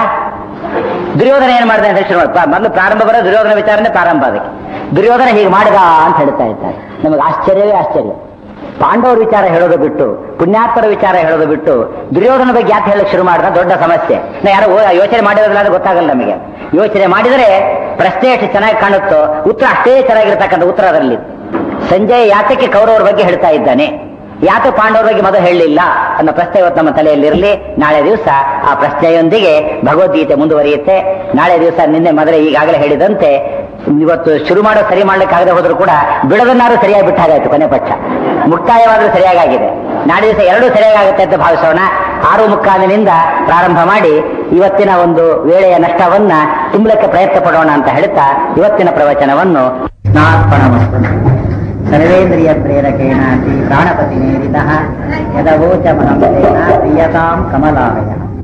S1: ದುರ್ಯೋಧನ ಏನ್ ಮಾಡಿದ ಅಂತ ಶುರು ಮಾಡಿ ಮೊದಲು ಪ್ರಾರಂಭ ಬರೋ ದುರ್ಯೋಧನ ವಿಚಾರನೆ ಪ್ರಾರಂಭ ಅದಕ್ಕೆ ದುರ್ಯೋಧನ ಹೀಗೆ ಮಾಡಿದ ಅಂತ ಹೇಳ್ತಾ ಇದ್ದಾರೆ ನಮಗೆ ಆಶ್ಚರ್ಯವೇ ಆಶ್ಚರ್ಯ ಪಾಂಡವರ ವಿಚಾರ ಹೇಳೋದು ಬಿಟ್ಟು ಪುಣ್ಯಾತ್ಮರ ವಿಚಾರ ಹೇಳೋದು ಬಿಟ್ಟು ದುರ್ಯೋಧನ ಬಗ್ಗೆ ಯಾಕೆ ಹೇಳಕ್ ಶುರು ಮಾಡಿದ ದೊಡ್ಡ ಸಮಸ್ಯೆ ನಾ ಯಾರೋ ಓ- ಯೋಚನೆ ಮಾಡಿರೋದಿಲ್ಲ ಅದು ಗೊತ್ತಾಗಲ್ಲ ನಮಗೆ ಯೋಚನೆ ಮಾಡಿದರೆ ಪ್ರಶ್ನೆ ಎಷ್ಟು ಚೆನ್ನಾಗಿ ಕಾಣುತ್ತೋ ಉತ್ತರ ಅಷ್ಟೇ ಚೆನ್ನಾಗಿರ್ತಕ್ಕಂಥ ಉತ್ತರ ಅದರಲ್ಲಿ ಸಂಜಯ್ ಯಾತಕ್ಕೆ ಕೌರವರ ಬಗ್ಗೆ ಹೇಳ್ತಾ ಇದ್ದಾನೆ ಯಾಕೆ ಪಾಂಡವರ ಬಗ್ಗೆ ಮೊದಲು ಹೇಳಲಿಲ್ಲ ಅನ್ನೋ ಪ್ರಶ್ನೆ ಇವತ್ತು ನಮ್ಮ ತಲೆಯಲ್ಲಿರಲಿ ನಾಳೆ ದಿವಸ ಆ ಪ್ರಶ್ನೆಯೊಂದಿಗೆ ಭಗವದ್ಗೀತೆ ಮುಂದುವರಿಯುತ್ತೆ ನಾಳೆ ದಿವಸ ನಿನ್ನೆ ಮೊದಲೇ ಈಗಾಗಲೇ ಹೇಳಿದಂತೆ ಇವತ್ತು ಶುರು ಮಾಡೋ ಸರಿ ಮಾಡ್ಲಿಕ್ಕಾಗದೆ ಹೋದ್ರು ಕೂಡ ಬಿಡೋದನ್ನಾದ್ರೂ ಸರಿಯಾಗಿ ಬಿಟ್ಟ ಹಾಗಾಯ್ತು ಕೊನೆ ಪಕ್ಷ ಮುಕ್ತಾಯವಾದ್ರೂ ಸರಿಯಾಗಿದೆ ನಾಳೆ ದಿವಸ ಎರಡೂ ಸರಿಯಾಗುತ್ತೆ ಅಂತ ಭಾವಿಸೋಣ ಆರು ಮುಕ್ಕಾಲಿನಿಂದ ಪ್ರಾರಂಭ ಮಾಡಿ ಇವತ್ತಿನ ಒಂದು ವೇಳೆಯ ನಷ್ಟವನ್ನ ತುಂಬಲಿಕ್ಕೆ ಪ್ರಯತ್ನ ಪಡೋಣ ಅಂತ ಹೇಳ್ತಾ ಇವತ್ತಿನ ಪ್ರವಚನವನ್ನು ನಾರ್ಪಣಮಸ್ತು ಸರ್ವೇಂದ್ರಿಯ ಪ್ರೇರಕೇಣ ಶ್ರೀ ಪ್ರಾಣಪತಿ ನೇರಿತ ಯದವೋಚ ಮನಂತೇನ ಪ್ರಿಯತಾಂ ಕಮಲಾಲಯ